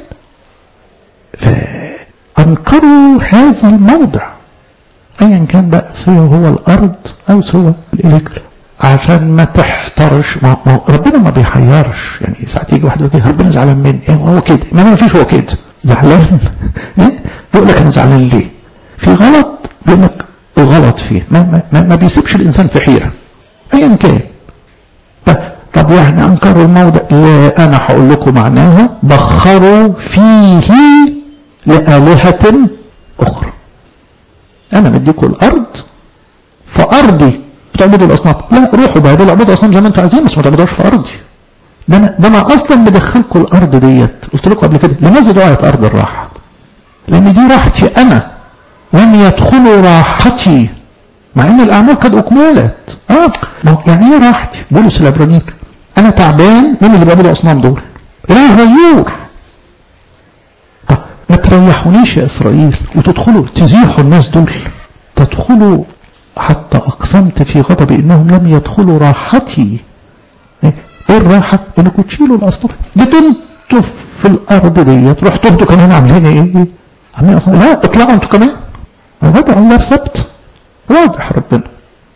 فأنكروا هذا الموضع أيا كان بقى سواء هو الأرض أو سواء الهيكل عشان ما تحترش ما ما ربنا ما بيحيرش يعني ساعات يجي واحد يقول ربنا زعلان مني يعني هو كده ما ما فيش هو كده زعلان يقول لك انا زعلان ليه في غلط يقول لك الغلط فيه ما, ما, ما بيسيبش الانسان في حيره ايا كان طب يعني انكروا الموضع لا انا هقول لكم معناها بخروا فيه لآلهة أخرى أنا مديكم الأرض فأرضي بتعبدوا الأصنام لا روحوا بقى دول اعبدوا أصنام زي ما أنتم عايزين بس ما تعبدوش في أرضي ده أنا, ده أنا أصلا مدخلكم الأرض ديت قلت لكم قبل كده لماذا دعاء أرض الراحة؟ لأن دي راحتي أنا لم يدخلوا راحتي مع ان الاعمال قد اكملت اه يعني ايه راحتي بولس العبرانيين انا تعبان مين اللي بيعبدوا اصنام دول اله غيور طب ما تريحونيش يا اسرائيل وتدخلوا تزيحوا الناس دول تدخلوا حتى أقسمت في غضبي إنهم لم يدخلوا راحتي إيه الراحة إنكم تشيلوا الأسطورة جيتوا انتوا في الأرض ديت رحتوا انتوا كمان عاملين إيه؟ عاملين أصلا لا اطلعوا انتوا كمان وضع الله سبت واضح ربنا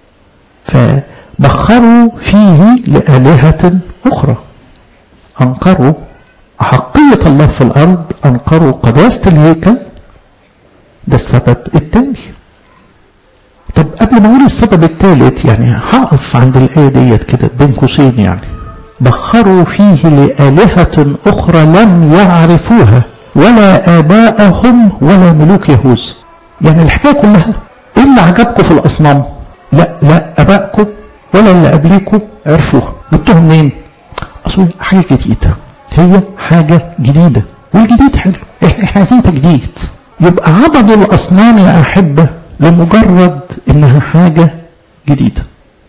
فبخروا فيه لآلهة أخرى أنكروا أحقية الله في الأرض أنكروا قداسة الهيكل ده السبب الثاني طب قبل ما أقول السبب الثالث يعني هقف عند الآية ديت كده بين قوسين يعني بخروا فيه لآلهة أخرى لم يعرفوها ولا آباءهم ولا ملوك يهوذا يعني الحكاية كلها إيه اللي عجبكم في الأصنام لا لا أبائكم ولا اللي قبليكم عرفوها جبتوها منين أصل حاجة جديدة هي حاجة جديدة والجديد حلو احنا عايزين تجديد يبقى عبدوا الأصنام يا أحبة لمجرد إنها حاجة جديدة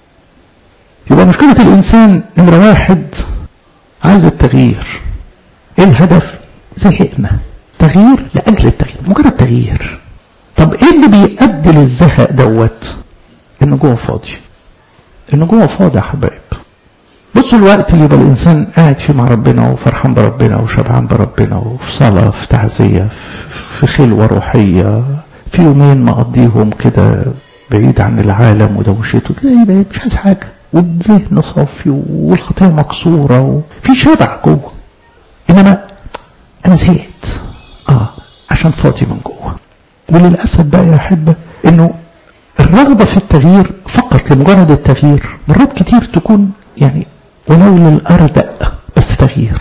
يبقى مشكلة الإنسان نمرة واحد عايز التغيير إيه الهدف؟ زهقنا تغيير لأجل التغيير مجرد تغيير طب إيه اللي بيؤدي للزهق دوت؟ إنه جوه فاضي إنه جوه فاضي يا حبايب بصوا الوقت اللي يبقى الإنسان قاعد فيه مع ربنا وفرحان بربنا وشبعان بربنا وفي صلاة في تعزية في خلوة روحية في يومين مقضيهم كده بعيد عن العالم ودوشته تلاقيه مش عايز حاجة والذهن صافي والخطية مكسورة وفي شبع جوه إنما أنا زهقت آه عشان فاضي من جوه وللأسف بقى يا أحبة إنه الرغبة في التغيير فقط لمجرد التغيير مرات كتير تكون يعني ولو للأردأ بس تغيير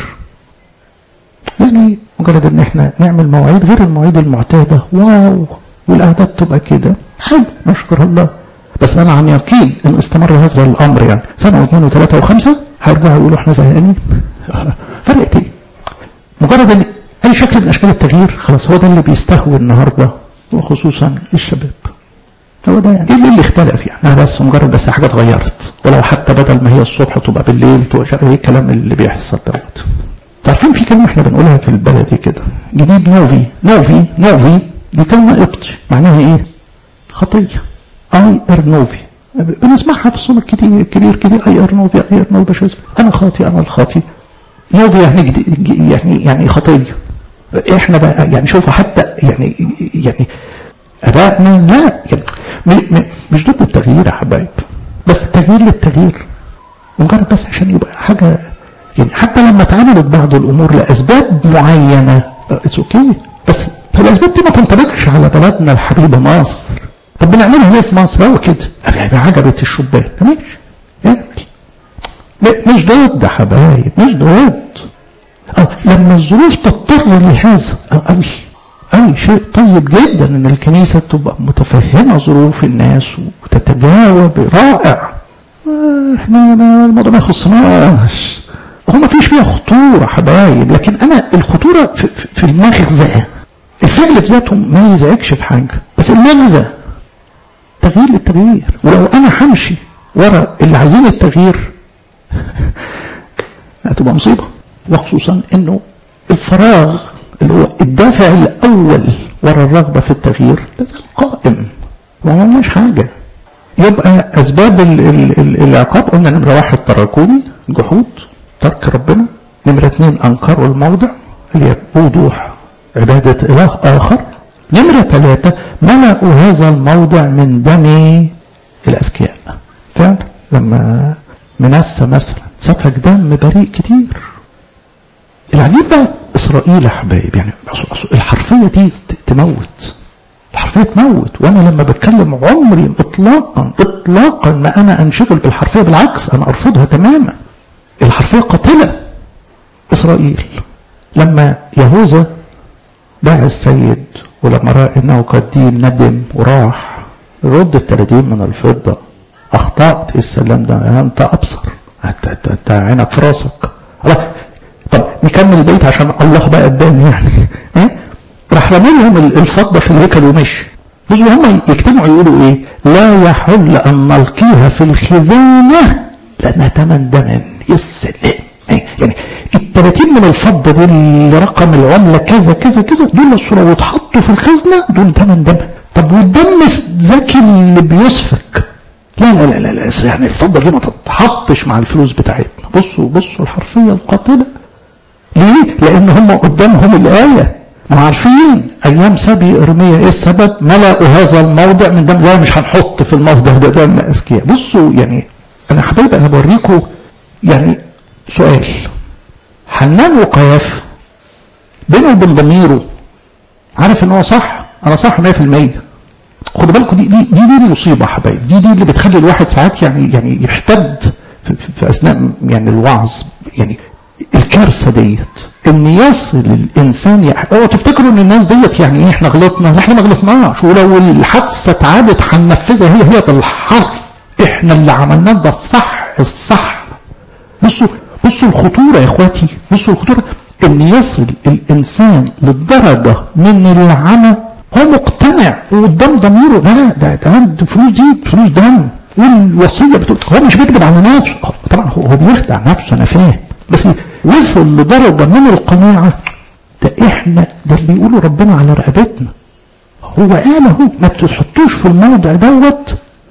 يعني مجرد ان احنا نعمل مواعيد غير المواعيد المعتادة واو والأعداد تبقى كده حلو نشكر الله بس أنا عن يقين إن استمر هذا الأمر يعني سنة واثنين وثلاثة وخمسة هيرجعوا يقولوا احنا زهقانين فرقت ايه؟ مجرد ان أي شكل من أشكال التغيير خلاص هو ده اللي بيستهوي النهاردة وخصوصا الشباب هو ده يعني ايه اللي اختلف يعني انا بس مجرد بس حاجه اتغيرت ولو حتى بدل ما هي الصبح تبقى بالليل تبقى ايه الكلام اللي بيحصل دوت عارفين في كلمه احنا بنقولها في البلدي كده جديد نوفي نوفي نوفي دي كلمه قبطي معناها ايه خطيه اي ار نوفي بنسمعها في الصوم الكتير الكبير كده اي ار نوفي اي ار نوفي انا خاطي انا الخاطي نوفي يعني جديد يعني يعني خطيه احنا بقى يعني شوفوا حتى يعني يعني ابائنا لا يعني مش ضد التغيير يا حبايب بس التغيير للتغيير مجرد بس عشان يبقى حاجه يعني حتى لما اتعملت بعض الامور لاسباب معينه اتس اوكي بس الاسباب دي ما تنطبقش على بلدنا الحبيبه مصر طب بنعملها ليه في مصر هو كده عجبت الشبان ماشي يعني مش ضد يا حبايب مش ضد اه لما الظروف تضطر لهذا اه قوي أي شيء طيب جدا أن الكنيسة تبقى متفهمة ظروف الناس وتتجاوب رائع احنا الموضوع ما يخصناش هو ما فيش فيها خطورة حبايب لكن أنا الخطورة في, في المغزى الفعل بذاته ما يزعجش في حاجة بس المغزى تغيير للتغيير ولو أنا همشي ورا اللي عايزين التغيير هتبقى مصيبة وخصوصا انه الفراغ اللي هو الدافع الأول ورا الرغبة في التغيير لازال قائم ما عملناش حاجة يبقى أسباب ال ال ال العقاب قلنا نمرة واحد تركوني جحود ترك ربنا نمرة اثنين أنكروا الموضع اللي هي وضوح عبادة إله آخر نمرة ثلاثة ملأوا هذا الموضع من دم الأذكياء فعلا لما منسى مثلا سفك دم بريء كتير العجيب بقى اسرائيل يا حبايب يعني الحرفيه دي تموت الحرفيه تموت وانا لما بتكلم عمري اطلاقا اطلاقا ما انا انشغل بالحرفيه بالعكس انا ارفضها تماما الحرفيه قاتله اسرائيل لما يهوذا باع السيد ولما راى انه قد دين ندم وراح رد التلاتين من الفضه اخطات السلام ده انت ابصر انت عينك في راسك طب نكمل البيت عشان الله بقى اداني يعني ايه راح رمي لهم الفضه في الهيكل ومشي بصوا هم يجتمعوا يقولوا ايه لا يحل ان نلقيها في الخزانه لانها تمن دم يسلم إيه؟ يعني ال 30 من الفضه دي اللي رقم العمله كذا كذا كذا دول الصوره واتحطوا في الخزنه دول تمن دم طب والدم الزكي اللي بيسفك لا لا لا لا, لا يعني الفضة دي ما تتحطش مع الفلوس بتاعتنا بصوا بصوا الحرفية القاتلة ليه؟ لأن هم قدامهم الآية ما عارفين أيام سبي إرميا إيه السبب؟ ملأوا هذا الموضع من دم لا مش هنحط في الموضع ده دم أذكياء بصوا يعني أنا حبايبي أنا بوريكم يعني سؤال حنان وقياف بينه وبين ضميره عارف ان هو صح انا صح 100% خدوا بالكم دي دي دي, دي المصيبه يا حبايب دي دي اللي بتخلي الواحد ساعات يعني يعني يحتد في, في, في اثناء يعني الوعظ يعني الكارثه ديت ان يصل الانسان يعني اوعوا تفتكروا ان الناس ديت يعني ايه احنا غلطنا لا احنا ما غلطناش ولو الحادثه اتعادت هننفذها هي هي بالحرف احنا اللي عملناه ده الصح الصح بصوا بصوا الخطوره يا اخواتي بصوا الخطوره ان يصل الانسان للدرجه من العمى هو مقتنع وقدام ضميره لا ده ده فلوس دي فلوس دم والوصيه بتقول هو مش بيكذب على نفسه طبعا هو, هو بيخدع نفسه انا فاهم بس وصل لدرجه من القناعه ده احنا ده اللي بيقوله ربنا على رقبتنا هو قال اهو ما تحطوش في الموضع دوت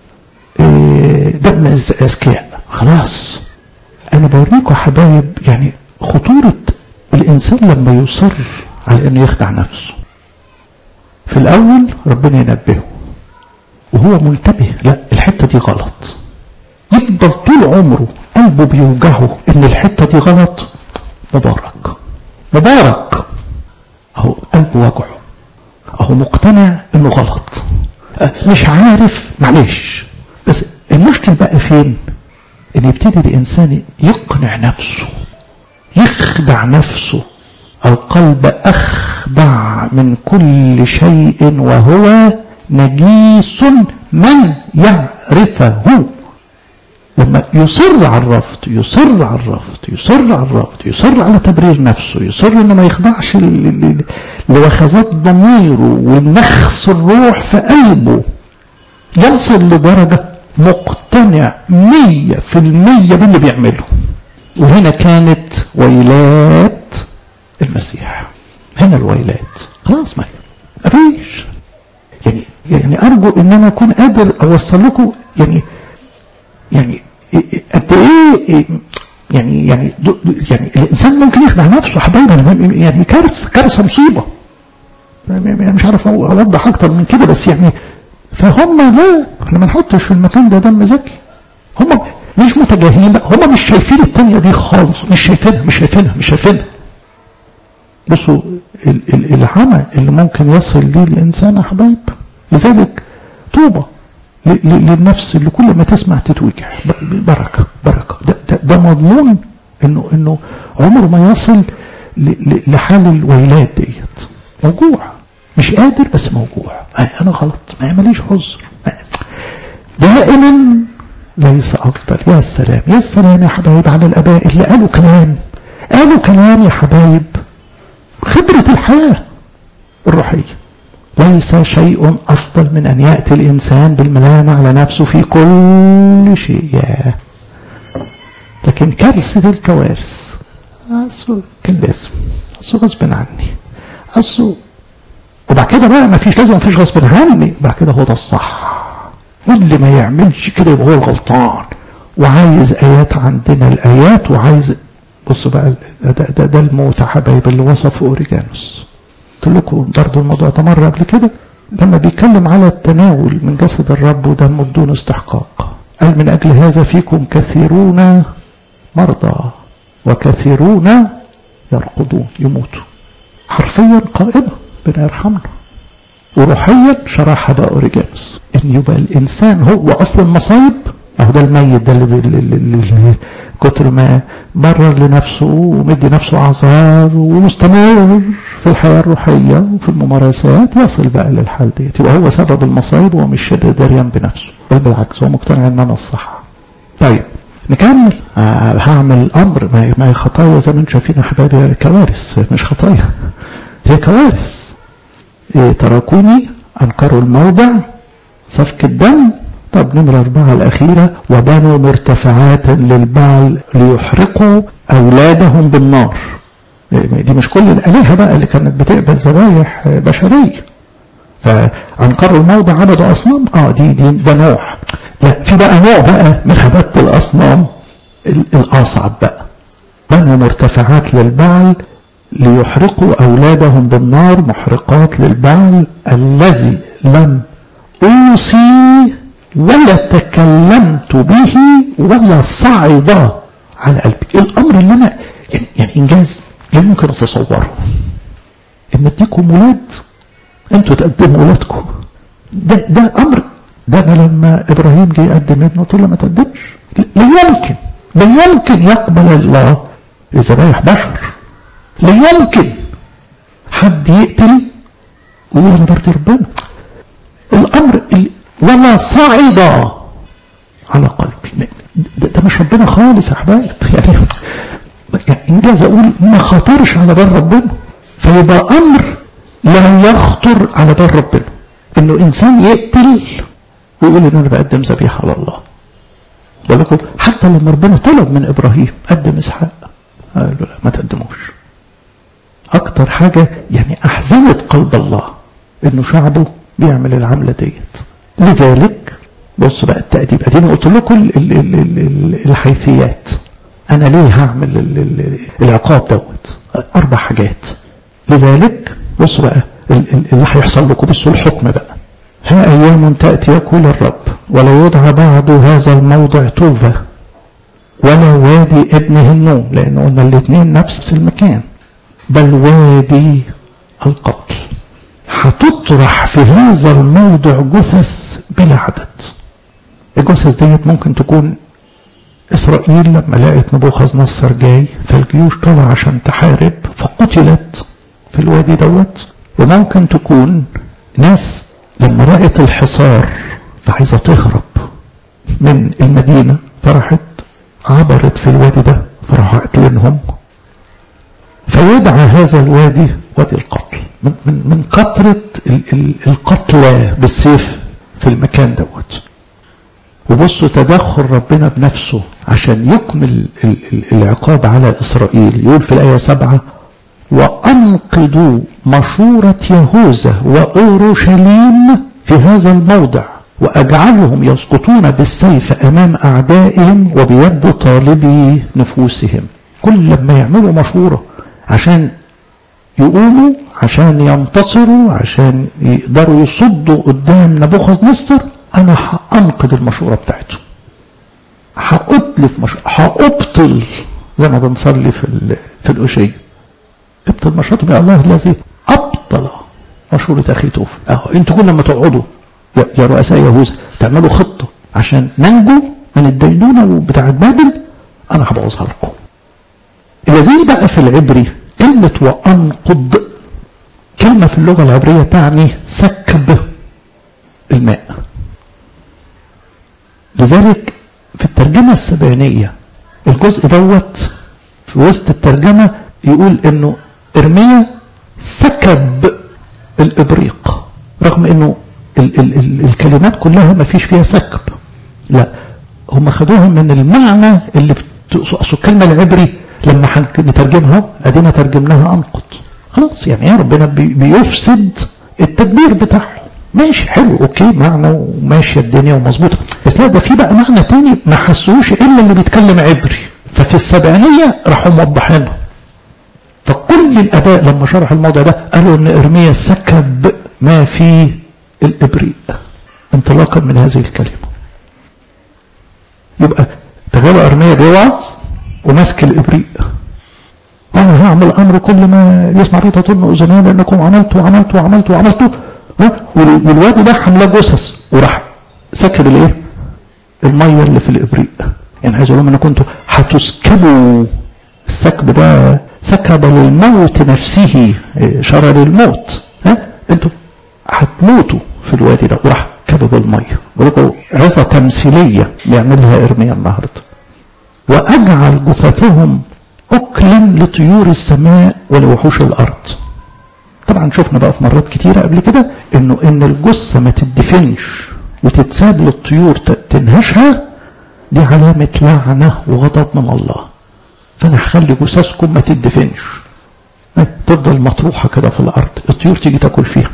دم اذكياء خلاص انا بوريكم حبايب يعني خطوره الانسان لما يصر على انه يخدع نفسه في الاول ربنا ينبهه وهو منتبه لا الحته دي غلط يفضل طول عمره قلبه بيوجعه ان الحته دي غلط مبارك مبارك اهو قلبه وجعه اهو مقتنع انه غلط مش عارف معلش بس المشكل بقى فين ان يبتدي الانسان يقنع نفسه يخدع نفسه القلب أخدع من كل شيء وهو نجيس من يعرفه لما يصر على الرفض يصر على الرفض يصر على الرفض يصر على تبرير نفسه يصر انه ما يخضعش لوخزات ضميره ونخس الروح في قلبه يصل لدرجة مقتنع مية في المية باللي بيعمله وهنا كانت ويلات المسيح هنا الويلات خلاص ما مفيش يعني يعني ارجو ان انا اكون قادر اوصل لكم يعني يعني قد ايه يعني يعني يعني الانسان ممكن يخدع نفسه حبايبي يعني كارثه كارثه مصيبه مش عارف اوضح اكتر من كده بس يعني فهم لا احنا ما نحطش في المكان ده دم زكي هم مش متجاهلين هم مش شايفين التانية دي خالص مش شايفينها مش شايفينها مش شايفينها بصوا العمى اللي ممكن يصل ليه الانسان يا حبايب لذلك طوبى للنفس اللي كل ما تسمع تتوجع بركه بركه ده, ده, ده مضمون انه انه عمره ما يصل لحال الويلات ديت موجوع مش قادر بس موجوع انا غلط ما ماليش عذر دائما ليس افضل يا سلام يا سلام يا حبايب على الاباء اللي قالوا كلام قالوا كلام يا حبايب خبرة الحياة الروحية ليس شيء أفضل من أن يأتي الإنسان بالملامة على نفسه في كل شيء يا لكن كارثة الكوارث أصله كان لازم أصله غصب عني أصله وبعد كده بقى ما فيش لازم ما فيش غصب عني بعد كده هو ده الصح واللي ما يعملش كده يبقى هو الغلطان وعايز آيات عندنا الآيات وعايز بص بقى ده, ده, ده الموت يا حبايب اللي وصفه اوريجانوس قلت لكم برضه الموضوع ده مره قبل كده لما بيتكلم على التناول من جسد الرب ودمه بدون استحقاق قال من اجل هذا فيكم كثيرون مرضى وكثيرون يرقدون يموتوا حرفيا قائمه ربنا يرحمنا وروحيا شرحها بقى اوريجانوس ان يبقى الانسان هو اصل المصايب اهو ده الميت ده اللي, اللي, اللي كتر ما برر لنفسه ومدي نفسه اعذار ومستمر في الحياه الروحيه وفي الممارسات يصل بقى للحال دي يبقى هو سبب المصايب وهو مش دريان بنفسه بل بالعكس هو مقتنع ان انا الصح طيب نكمل آه هعمل امر ما هي خطايا زي ما انتم شايفين يا حبايبي كوارث مش خطايا هي كوارث إيه تركوني انكروا الموضع سفك الدم طب نمرة أربعة الأخيرة وبنوا مرتفعات للبعل ليحرقوا أولادهم بالنار دي مش كل الآلهة بقى اللي كانت بتقبل ذبايح بشرية فانكروا الموضع عبدوا اصنام اه دي دي ده نوع لا في بقى نوع بقى من عباده الاصنام الاصعب بقى بنوا مرتفعات للبعل ليحرقوا اولادهم بالنار محرقات للبعل الذي لم اوصي ولا تكلمت به ولا صعد على قلبي الامر اللي انا يعني, يعني انجاز لا يمكن اتصوره ان اديكم ولاد انتوا تقدموا ولادكم ده ده امر ده انا لما ابراهيم جه يقدم ابنه قلت له ما تقدمش لا يمكن لا يمكن يقبل الله ذبايح بشر لا يمكن حد يقتل ويقول انا برضي ربنا الامر ولا صعد على قلبي ده, ده مش ربنا خالص يا احباب يعني يعني انجاز اقول ما خطرش على بال ربنا فيبقى امر لا يخطر على بال ربنا انه انسان يقتل ويقول ان انا بقدم ذبيحه على الله بقول لكم حتى لما ربنا طلب من ابراهيم قدم اسحاق قال له لا ما تقدموش اكتر حاجه يعني احزنت قلب الله انه شعبه بيعمل العمله ديت لذلك بص بقى التأديب اديني قلت لكم ال ال ال ال الحيثيات انا ليه هعمل ال ال العقاب دوت اربع حاجات لذلك بص بقى اللي هيحصل لكم بصوا الحكم بقى ها ايام تاتي يقول الرب ولا يدعى بعد هذا الموضع توفى ولا وادي ابن هنوم لان قلنا الاثنين نفس المكان بل وادي القتل هتطرح في هذا الموضع جثث بلا عدد الجثث ديت ممكن تكون إسرائيل لما لقت نبوخذ نصر جاي فالجيوش طلع عشان تحارب فقتلت في الوادي دوت وممكن تكون ناس لما رأت الحصار فعايزة تهرب من المدينة فرحت عبرت في الوادي ده فراحوا قاتلينهم فيدعى هذا الوادي وادي القتل من, من, من كثرة القتلى بالسيف في المكان دوت وبصوا تدخل ربنا بنفسه عشان يكمل العقاب على إسرائيل يقول في الآية سبعة وأنقذوا مشورة يهوذا وأورشليم في هذا الموضع وأجعلهم يسقطون بالسيف أمام أعدائهم وبيد طالبي نفوسهم كل لما يعملوا مشورة عشان يقوموا عشان ينتصروا عشان يقدروا يصدوا قدام نبوخذ نصر انا هانقذ المشوره بتاعته هاتلف مشروع هابطل زي ما بنصلي في في الأشية ابطل مشروعكم يا الله الذي ابطل مشورة اخي توفى اهو انتوا كل ما تقعدوا يا رؤساء يهوذا تعملوا خطة عشان ننجو من الدينونة بتاعت بابل انا هبوظها لكم اللذيذ بقى في العبري كلمة وأنقض كلمة في اللغة العبرية تعني سكب الماء لذلك في الترجمة السبعينية الجزء دوت في وسط الترجمة يقول انه ارميا سكب الابريق رغم انه ال ال ال الكلمات كلها ما فيش فيها سكب لا هم خدوها من المعنى اللي اصل الكلمة العبري لما نترجمها ادينا ترجمناها انقض خلاص يعني يا ربنا بيفسد التدبير بتاعه ماشي حلو اوكي معنى وماشيه الدنيا ومظبوطه بس لا ده في بقى معنى تاني ما حسوش الا اللي بيتكلم عبري ففي السبعينيه راحوا موضحينه فكل الاباء لما شرح الموضوع ده قالوا ان ارميا سكب ما في الابريق انطلاقا من هذه الكلمه يبقى تخيلوا ارميا بيوعظ وماسك الابريق انا هعمل امر كل ما يسمع فيه تطن اذنيه لانكم عملتوا وعملتوا وعملتوا وعملتوا والوادي ده حملاه جثث وراح سكب الايه؟ الميه اللي في الابريق يعني عايز اقول لهم ان كنتوا هتسكبوا السكب ده سكب للموت نفسه شرر الموت ها انتوا هتموتوا في الوادي ده وراح كبب الميه بقول لكم عظه تمثيليه بيعملها ارميا النهارده واجعل جثثهم اكلا لطيور السماء ولوحوش الارض طبعا شفنا بقى في مرات كتيره قبل كده انه ان الجثه ما تدفنش وتتساب للطيور تنهشها دي علامه لعنه وغضب من الله فانا هخلي جثثكم ما تدفنش تفضل مطروحه كده في الارض الطيور تيجي تاكل فيها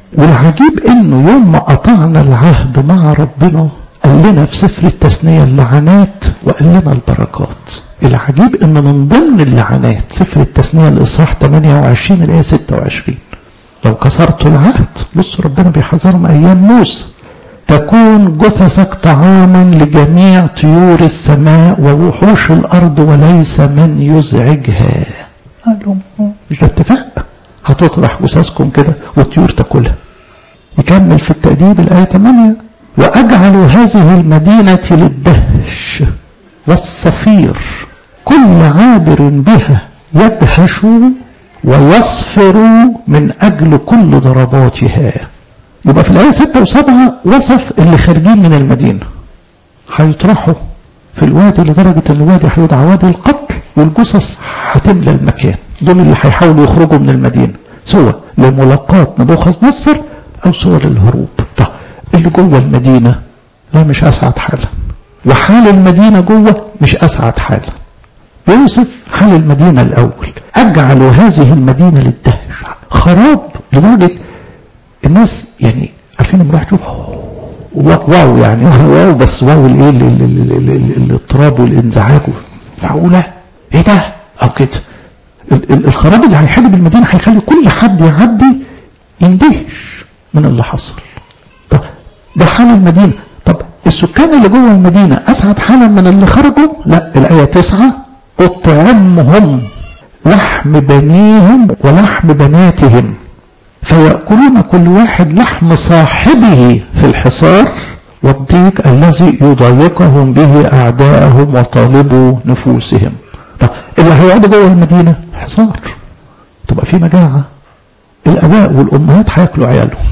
والعجيب انه يوم ما قطعنا العهد مع ربنا قال لنا في سفر التثنية اللعنات وقال لنا البركات العجيب ان من ضمن اللعنات سفر التثنية الاصحاح 28 الايه 26 لو كسرتوا العهد بص ربنا بيحذرهم ايام موسى تكون جثثك طعاما لجميع طيور السماء ووحوش الارض وليس من يزعجها قال لهم مش ده اتفاق هتطرح جثثكم كده والطيور تاكلها يكمل في التأديب الآية 8 وأجعل هذه المدينة للدهش والصفير كل عابر بها يدهش ويصفر من أجل كل ضرباتها يبقى في الآية 6 و7 وصف اللي خارجين من المدينة هيطرحوا في الوادي لدرجة ان الوادي هيدعى وادي القتل والجثث هتملى المكان دول اللي هيحاولوا يخرجوا من المدينة سواء لملاقاة نبوخذ نصر أو سوى للهروب طب اللي جوه المدينة لا مش أسعد حالا وحال المدينة جوه مش أسعد حالا يوصف حال المدينة الأول أجعل هذه المدينة للدهش خراب لدرجة الناس يعني عارفين لما تشوف واو يعني واو بس واو الايه الاضطراب والانزعاج معقوله ايه ده او كده الخراب اللي هيحل بالمدينه هيخلي كل حد يعدي يندهش من اللي حصل طب ده حال المدينه طب السكان اللي جوه المدينه اسعد حالا من اللي خرجوا لا الايه تسعة اطعمهم لحم بنيهم ولحم بناتهم فيأكلون كل واحد لحم صاحبه في الحصار والضيق الذي يضايقهم به أعداءهم وطالبوا نفوسهم طب اللي هيقعدوا جوه المدينة حصار تبقى في مجاعة الآباء والأمهات هياكلوا عيالهم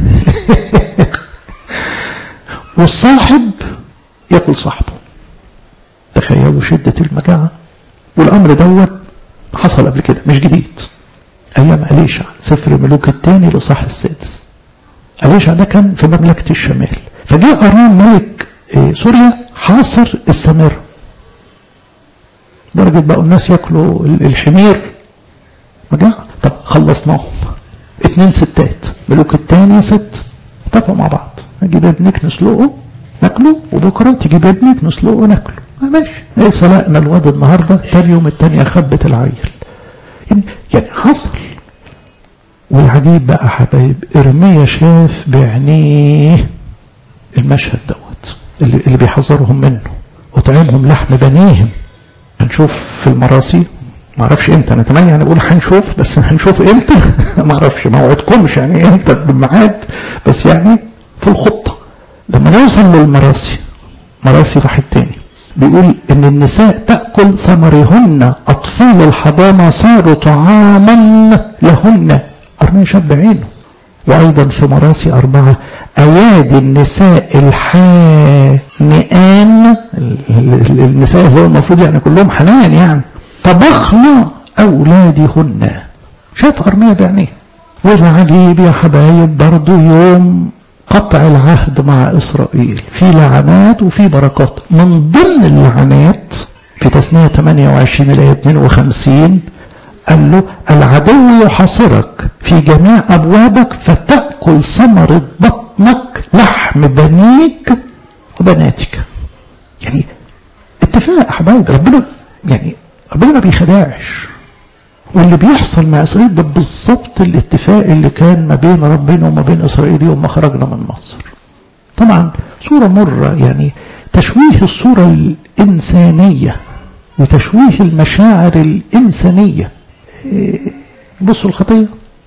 والصاحب ياكل صاحبه تخيلوا شدة المجاعة والأمر دوت حصل قبل كده مش جديد أيام أليشع سفر ملوك الثاني لصح السادس أليشع ده كان في مملكة الشمال فجاء أرام ملك سوريا حاصر السامرة درجة بقوا الناس ياكلوا الحمير مجاعة طب خلصناهم اتنين ستات ملوك الثاني ست اتفقوا مع بعض نجيب ابنك نسلقه ناكله وبكرة تجيب ابنك نسلقه ناكله ماشي ايه سلقنا الواد النهاردة تاني يوم التانية خبت العيل يعني حصل والعجيب بقى حبايب ارميا شاف بعينيه المشهد دوت اللي, اللي بيحذرهم منه وطعمهم لحم بنيهم هنشوف في المراسي ما اعرفش امتى انا تمام يعني اقول هنشوف بس هنشوف امتى ما اعرفش ما وعدكمش يعني امتى بالميعاد بس يعني في الخطه لما نوصل للمراسي مراسي واحد تاني بيقول ان النساء تأكل ثمرهن اطفال الحضانة صاروا طعاما لهن ارمي شاب عينه وايضا في مراسي اربعة ايادي النساء الحانئان النساء اللي هو المفروض يعني كلهم حنان يعني طبخنا اولادهن شاف ارميا بعينيه والعجيب يا حبايب برضو يوم قطع العهد مع إسرائيل في لعنات وفي بركات من ضمن اللعنات في تسنية 28 الآية 52 قال له العدو يحاصرك في جميع أبوابك فتأكل ثمرة بطنك لحم بنيك وبناتك يعني اتفاق حبايب ربنا يعني ربنا ما بيخدعش واللي بيحصل مع اسرائيل ده بالظبط الاتفاق اللي كان ما بين ربنا وما بين اسرائيل يوم ما خرجنا من مصر. طبعا صوره مره يعني تشويه الصوره الانسانيه وتشويه المشاعر الانسانيه. بصوا الخطيه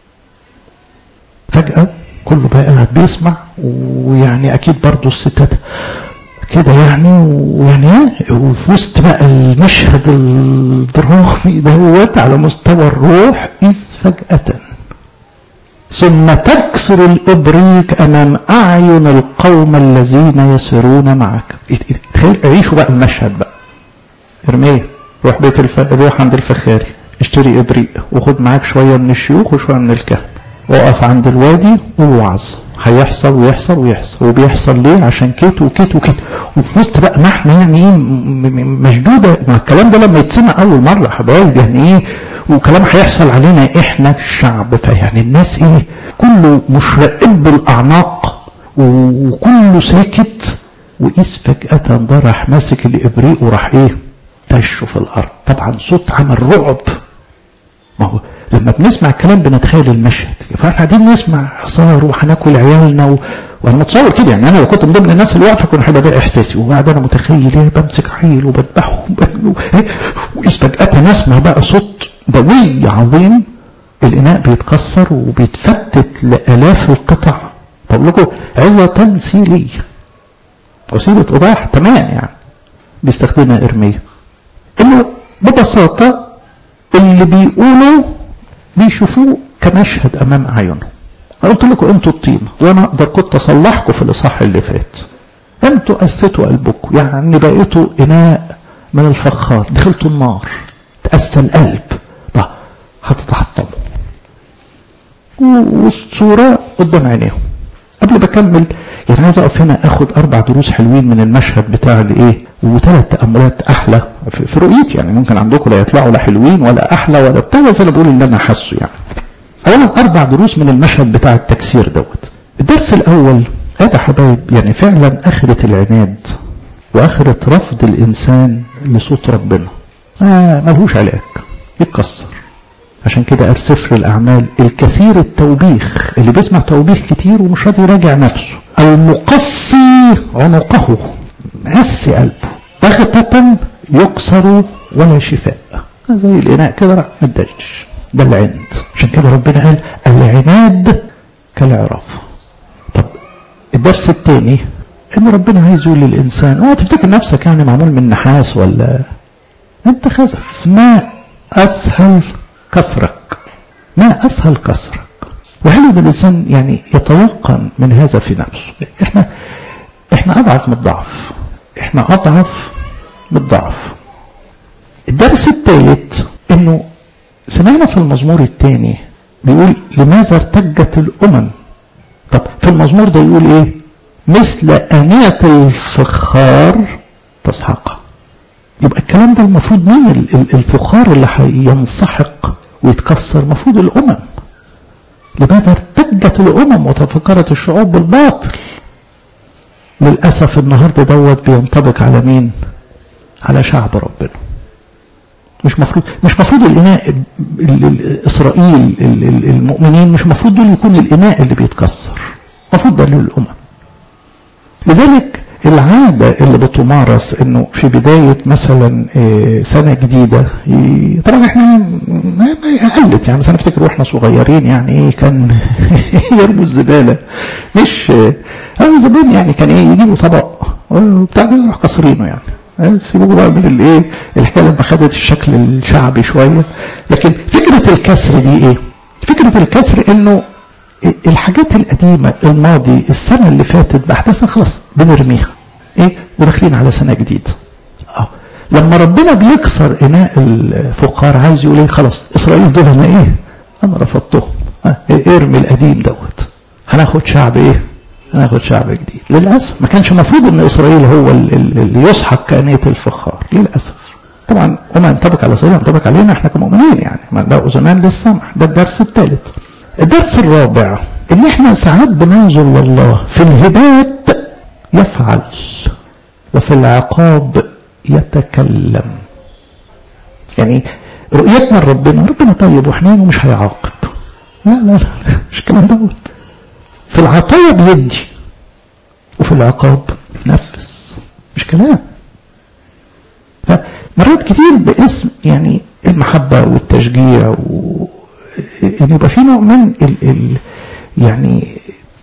فجاه كله بقى قاعد بيسمع ويعني اكيد برضه الستات كده يعني ويعني وفي وسط بقى المشهد الدرامي دوت على مستوى الروح إذ فجأة ثم تكسر الإبريق أمام أعين القوم الذين يسيرون معك تخيل عيشوا بقى المشهد بقى ارميه روح بيت الف... روح عند الفخاري اشتري إبريق وخد معاك شوية من الشيوخ وشوية من الكهنة وقف عند الوادي ووعظ هيحصل ويحصل ويحصل وبيحصل ليه عشان كيت وكيت وكيت وفي وسط بقى ما احنا يعني ايه مشدوده ما الكلام ده لما يتسمع اول مره حبايب يعني ايه وكلام هيحصل علينا احنا الشعب فيعني الناس ايه كله مشرقين بالاعناق وكله ساكت وقيس فجأة ده راح ماسك الإبريق وراح ايه تشه في الأرض طبعا صوت عمل رعب ما هو لما بنسمع الكلام بنتخيل المشهد فاحنا قاعدين نسمع حصار وهناكل عيالنا و... وانا متصور كده يعني انا لو كنت من ضمن الناس اللي واقفه كنت هيبقى ده احساسي وبعد انا متخيل ايه بمسك عيل وبذبحه وقيس فجأة نسمع بقى صوت دوي عظيم الاناء بيتكسر وبيتفتت لالاف القطع بقول لكم عظه تمثيليه وسيله ايضاح تمام يعني بيستخدمها ارميه انه ببساطه اللي بيقولوا بيشوفوه كمشهد امام اعينهم قلت لكم انتوا الطين وانا اقدر كنت اصلحكم في الاصحاح اللي فات انتوا قسيتوا قلبكم يعني بقيتوا اناء من الفخار دخلتوا النار تقسى القلب طب هتتحطموا والصورة قدام عينيهم قبل ما اكمل يعني عايز اقف هنا اخد اربع دروس حلوين من المشهد بتاع الايه وثلاث تاملات احلى في رؤيتي يعني ممكن عندكم لا يطلعوا لا حلوين ولا احلى ولا بتاع بس انا بقول اللي انا حاسه يعني اولا اربع دروس من المشهد بتاع التكسير دوت الدرس الاول هذا حبايب يعني فعلا اخرة العناد واخرة رفض الانسان لصوت ربنا ما ملهوش علاج يتكسر عشان كده قال سفر الأعمال الكثير التوبيخ اللي بيسمع توبيخ كتير ومش راضي يراجع نفسه المقصي عنقه قسي قلبه بغتة يكسر ولا شفاء زي الإناء كده راح مدجش ده العند عشان كده ربنا قال العناد كالعراف طب الدرس الثاني ان ربنا عايز يقول للانسان اوعى تفتكر نفسك يعني معمول من نحاس ولا انت خزف ما اسهل كسرك ما أسهل كسرك وحلو ان الإنسان يعني يتيقن من هذا في نفسه إحنا إحنا أضعف من الضعف إحنا أضعف من الضعف الدرس الثالث إنه سمعنا في المزمور الثاني بيقول لماذا ارتجت الأمم طب في المزمور ده يقول إيه مثل أنية الفخار تسحقها يبقى الكلام ده المفروض مين الفخار اللي هينسحق ويتكسر المفروض الامم لماذا ارتجت الامم وتفكرت الشعوب بالباطل للاسف النهارده دوت بينطبق على مين على شعب ربنا مش مفروض مش مفروض الاناء اسرائيل المؤمنين مش مفروض دول يكون الاناء اللي بيتكسر المفروض ده للامم لذلك العادة اللي بتمارس انه في بداية مثلا سنة جديدة طبعا احنا قلت يعني مثلا افتكر واحنا صغيرين يعني ايه كان يرموا الزبالة مش اه زمان يعني كان ايه يجيبوا طبق بتاع يروح كسرينه يعني سيبوه بقى من الايه الحكايه لما خدت الشكل الشعبي شويه لكن فكره الكسر دي ايه؟ فكره الكسر انه الحاجات القديمة الماضي السنة اللي فاتت بأحداثها خلاص بنرميها ايه وداخلين على سنة جديدة اه لما ربنا بيكسر إناء الفقار عايز يقول ايه خلاص إسرائيل دول أنا ايه أنا رفضتهم اه إيه ارمي القديم دوت هناخد شعب ايه هناخد شعب جديد للأسف ما كانش المفروض ان إسرائيل هو اللي يسحق كأنية الفخار للأسف طبعا وما ينطبق على إسرائيل ينطبق علينا احنا كمؤمنين يعني ما بقوا زمان للسمح ده الدرس الثالث الدرس الرابع ان احنا ساعات بننظر لله في الهبات يفعل وفي العقاب يتكلم يعني رؤيتنا لربنا ربنا طيب وحنين ومش هيعاقب لا لا لا مش الكلام دوت في العطايا بيدي وفي العقاب ينفذ مش كلام فمرات كتير باسم يعني المحبة والتشجيع و... ان يبقى في نوع من ال ال يعني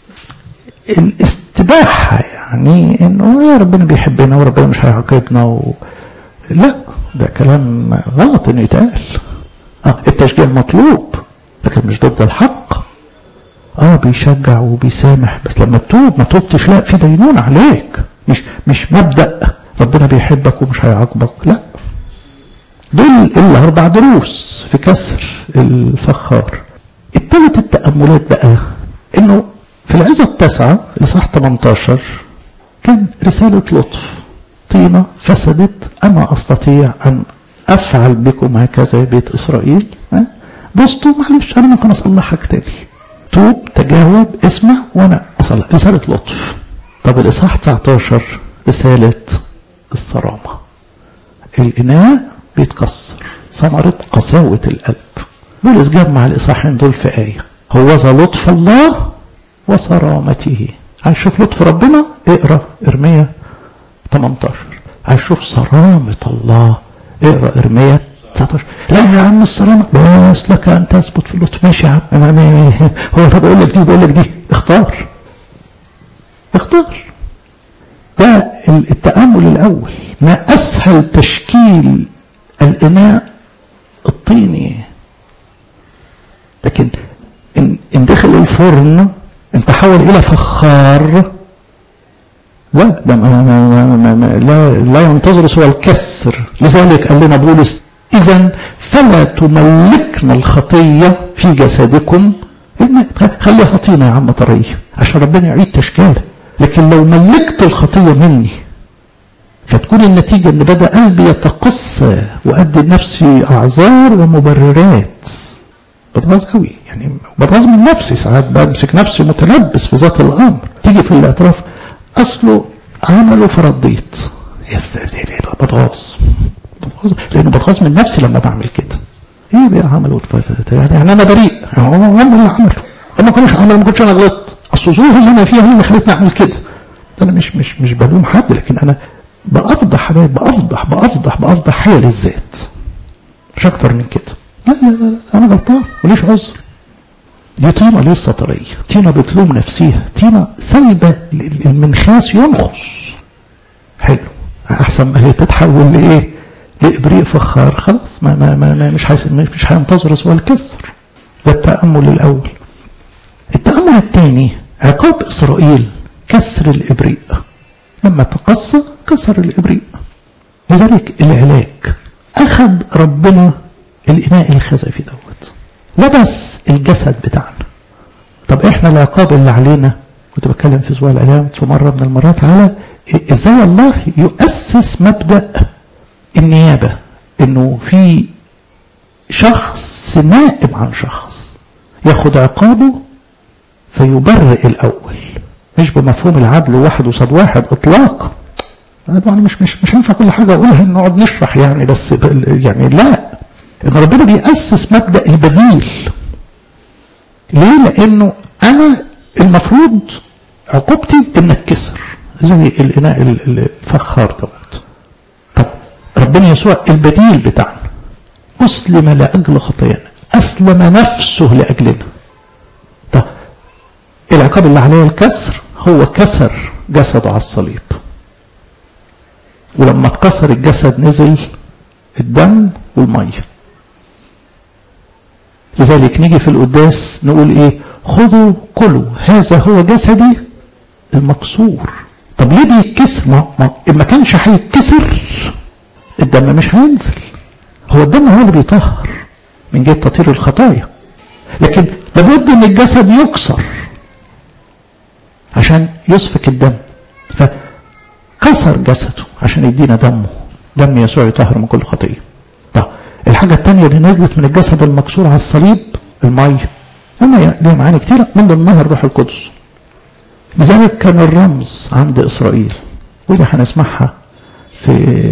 الاستباحة يعني انه يا ربنا بيحبنا وربنا مش هيعاقبنا و... لا ده كلام غلط انه يتقال اه التشجيع مطلوب لكن مش ضد الحق اه بيشجع وبيسامح بس لما تتوب ما توبتش لا في دينون عليك مش مش مبدأ ربنا بيحبك ومش هيعاقبك لا دول الاربع دروس في كسر الفخار الثالث التأملات بقى انه في العظة التاسعة لصح 18 كان رسالة لطف طينة فسدت أما أستطيع أن افعل بكم هكذا يا بيت اسرائيل ها بصوا معلش انا ممكن اصلحك تاني توب تجاوب اسمع وانا اصلح رساله لطف طب الاصحاح 19 رساله الصرامه الاناء بيتكسر ثمرة قساوة القلب بولس جمع الإصحاحين دول في آية هو ذا لطف الله وصرامته عايز تشوف لطف ربنا اقرا ارميا 18 عايز تشوف صرامة الله اقرا ارميا 19 لا يا عم الصرامة بس لك ان تثبت في اللطف ماشي يا عم هو انا بقول لك دي بقول لك دي اختار اختار ده التأمل الأول ما أسهل تشكيل الإناء الطيني لكن إن, إن دخل الفرن إن تحول إلى فخار لا ده ما ما ما ما لا, لا ينتظر سوى الكسر لذلك قال لنا بولس إذا فلا تملكنا الخطية في جسدكم خليها طينة يا عم طرية عشان ربنا يعيد تشكيلها لكن لو ملكت الخطية مني فتكون النتيجة ان بدأ قلبي يتقصى وأدي لنفسي أعذار ومبررات بتغاظ قوي يعني بتغاظ من نفسي ساعات بمسك نفسي متلبس في ذات الأمر تيجي في الاعتراف أصله عمله فرديت يس بتغاظ بتغاظ لأنه بتغاظ من نفسي لما بعمل كده ايه بقى عمله يعني, يعني انا بريء يعني هم اللي عملوا اما كانوش عملوا ما كنتش انا غلطت اصل الظروف اللي انا فيها هي اللي خلتني اعمل كده انا مش مش مش بلوم حد لكن انا بافضح حبايب بافضح بافضح بافضح حيل الذات مش اكتر من كده لا لا لا انا غلطان وليش عذر دي طينه لسه طريه طينه بتلوم نفسيها طينه سايبه المنخاس ينخص حلو احسن ما هي تتحول لايه لابريق فخار خلاص ما ما ما, ما مش حيس مش هينتظر سوى الكسر ده التامل الاول التامل الثاني عقاب اسرائيل كسر الابريق لما تقصى كسر الابريق لذلك العلاج اخذ ربنا الاناء الخزفي دوت لبس الجسد بتاعنا طب احنا العقاب اللي علينا كنت بتكلم في اسبوع الاعلام في مره من المرات على ازاي الله يؤسس مبدا النيابه انه في شخص نائب عن شخص ياخد عقابه فيبرئ الاول مش بمفهوم العدل واحد قصاد واحد اطلاقا طبعا مش مش مش هينفع كل حاجه اقولها نقعد نشرح يعني بس يعني لا ان ربنا بيأسس مبدا البديل ليه لانه انا المفروض عقوبتي ان اتكسر زي الاناء الفخار دوت طب ربنا يسوع البديل بتاعنا اسلم لاجل خطايانا اسلم نفسه لاجلنا طب العقاب اللي عليه الكسر هو كسر جسده على الصليب ولما اتكسر الجسد نزل الدم والميه لذلك نيجي في القداس نقول ايه خذوا كلوا هذا هو جسدي المكسور طب ليه بيتكسر ما, ما ما كانش هيتكسر الدم مش هينزل هو الدم هو اللي بيطهر من جهه تطهير الخطايا لكن لابد ان الجسد يكسر عشان يسفك الدم فكسر جسده عشان يدينا دمه دم يسوع يطهر من كل خطيه طب الحاجة الثانية اللي نزلت من الجسد المكسور على الصليب المية المية ليها معاني كتيرة من ضمنها الروح القدس لذلك كان الرمز عند إسرائيل ودي هنسمعها في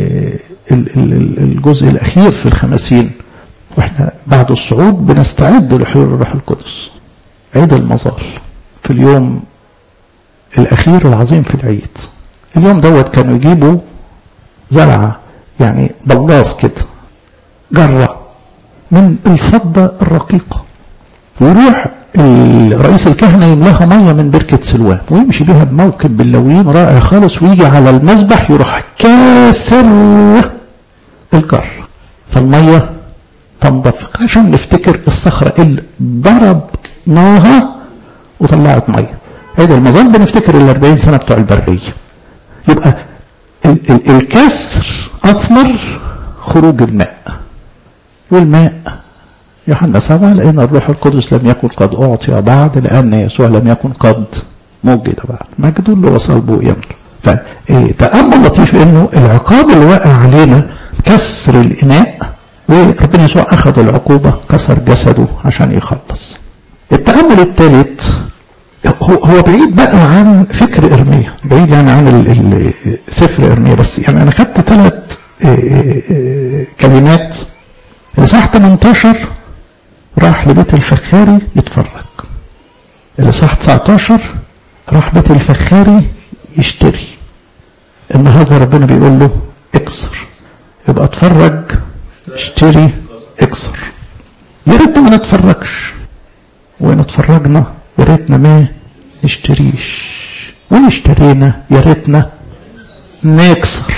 الجزء الأخير في الخمسين واحنا بعد الصعود بنستعد لحلول الروح القدس عيد المظال في اليوم الأخير العظيم في العيد اليوم دوت كانوا يجيبوا زرعة يعني بلاص كده جرة من الفضة الرقيقة ويروح رئيس الكهنة يملاها مية من بركة سلوان ويمشي بيها بموكب باللوين رائع خالص ويجي على المذبح يروح كاسر الجر فالمية تنضف عشان نفتكر الصخرة اللي ضربناها وطلعت مية عيد المظال بنفتكر ال 40 سنة بتوع البرية يبقى ال ال الكسر أثمر خروج الماء والماء يوحنا سبعة لأن الروح القدس لم يكن قد أعطي بعد لأن يسوع لم يكن قد موجد بعد مجد اللي وصل به يمر فتأمل لطيف إنه العقاب اللي واقع علينا كسر الإناء وربنا يسوع أخذ العقوبة كسر جسده عشان يخلص التأمل الثالث هو هو بعيد بقى عن فكر إرميا بعيد يعني عن ال- ال- سفر إرميا بس يعني أنا خدت ثلاث كلمات الإصحاح 18 راح لبيت الفخاري يتفرج الإصحاح 19 راح بيت الفخاري يشتري النهارده ربنا بيقول له اكسر يبقى اتفرج اشتري اكسر يا ريتنا ما نتفرجش وان اتفرجنا يا ريتنا ما نشتريش وان اشترينا يا ريتنا نكسر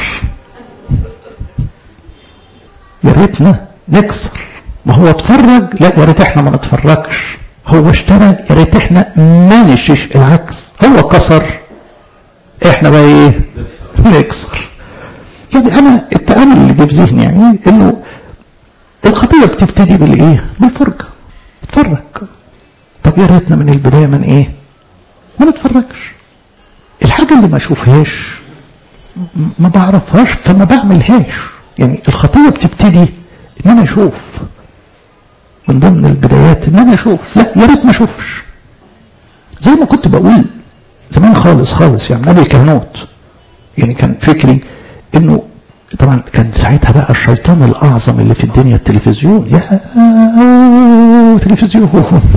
يا ريتنا نكسر ما هو اتفرج لا يا ريت احنا ما نتفرجش هو اشترى يا ريت احنا ما نشتريش العكس هو كسر احنا بقى ايه نكسر يعني انا التامل اللي جه في ذهني يعني انه الخطيه بتبتدي بالايه بالفرجه اتفرج طب يا ريتنا من البدايه من ايه ما نتفرجش الحاجه اللي ما اشوفهاش م- ما بعرفهاش فما بعملهاش يعني الخطيه بتبتدي ان انا اشوف من ضمن البدايات ان انا اشوف لا يا ريت ما اشوفش زي ما كنت بقول زمان خالص خالص يعني قبل الكهنوت يعني كان فكري انه طبعا كان ساعتها بقى الشيطان الاعظم اللي في الدنيا التلفزيون يا تلفزيون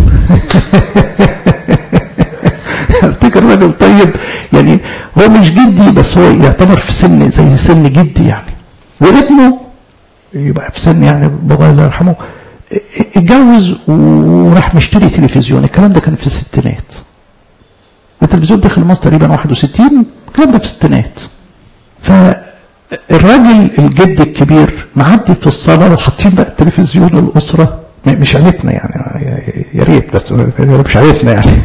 افتكر راجل طيب يعني هو مش جدي بس هو يعتبر في سن زي سن جدي يعني وابنه يبقى في سن يعني بابا الله يرحمه اتجوز وراح مشتري تلفزيون الكلام ده كان في الستينات التلفزيون دخل مصر تقريبا 61 الكلام ده في الستينات فالراجل الجد الكبير معدي في الصاله وحاطين بقى التلفزيون الاسره م- مش عيلتنا يعني يا ريت بس مش عيلتنا يعني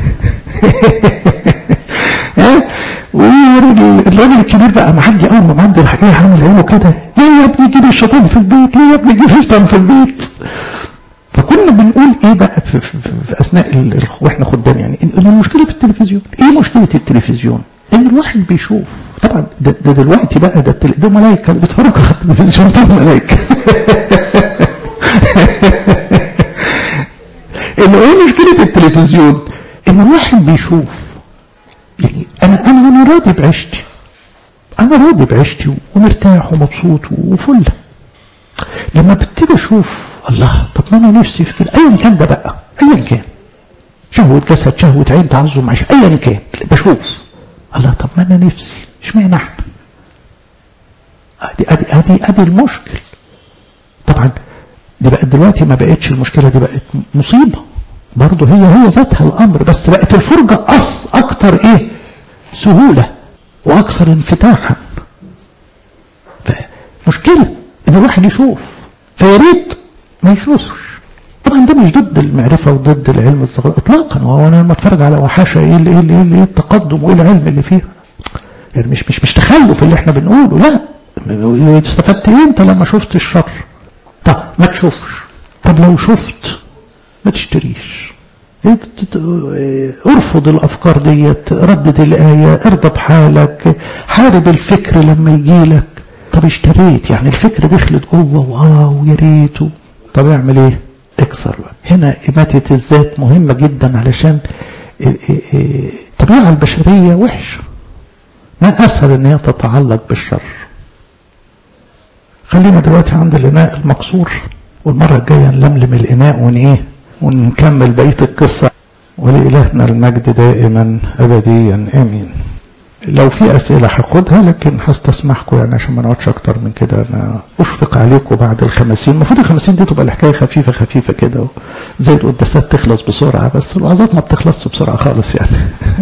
ها؟ والراجل الراجل الكبير بقى معدي اول ما معدي راح ايه عامل عينه كده ليه يا ابني جيب الشيطان في البيت ليه يا ابني جيب الشيطان في البيت فكنا بنقول ايه بقى في, في, في اثناء ال- ال- واحنا خدام يعني ان إن المشكله في التلفزيون ايه مشكله التلفزيون ان الواحد بيشوف طبعا ده, ده دلوقتي بقى ده التل- ده ملائكه اللي بيتفرجوا على التلفزيون دول ملائكه انه ايه مشكله التلفزيون ان الواحد بيشوف يعني انا انا انا راضي بعيشتي انا راضي بعيشتي ومرتاح ومبسوط وفل لما ببتدي اشوف الله طب ما انا نفسي في كده ايا كان ده بقى ايا كان شهوة جسد شهوة عين تعظم عيش ايا كان بشوف الله طب ما انا نفسي اشمعنى احنا ادي ادي ادي ادي المشكل طبعا دي بقت دلوقتي ما بقتش المشكله دي بقت مصيبه برضه هي هي ذاتها الامر بس بقت الفرجه أص اكتر ايه سهوله واكثر انفتاحا فمشكله ان الواحد يشوف فيا ريت ما يشوفش طبعا ده مش ضد المعرفه وضد العلم الصغير اطلاقا وهو انا لما اتفرج على وحاشه ايه اللي ايه اللي ايه, اللي إيه التقدم وايه العلم اللي فيها يعني مش مش مش تخلف اللي احنا بنقوله لا استفدت ايه انت لما شفت الشر طب ما تشوفش طب لو شفت ما تشتريش ارفض الافكار ديت ردد الايه ارضى بحالك حارب الفكر لما يجي لك طب اشتريت يعني الفكره دخلت جوه واو يا ريته طب اعمل ايه اكسر بقى هنا إماتة الذات مهمة جدا علشان الطبيعة البشرية وحشة ما أسهل إن هي تتعلق بالشر خلينا دلوقتي عند الإناء المكسور والمرة الجاية نلملم الإناء ون إيه ونكمل بقية القصة ولإلهنا المجد دائما أبديا آمين لو في أسئلة هاخدها لكن هستسمحكم يعني عشان ما نقعدش أكتر من كده أنا أشفق عليكم بعد الخمسين المفروض الخمسين دي تبقى الحكاية خفيفة خفيفة كده زي القداسات تخلص بسرعة بس الوعظات ما بتخلصش بسرعة خالص يعني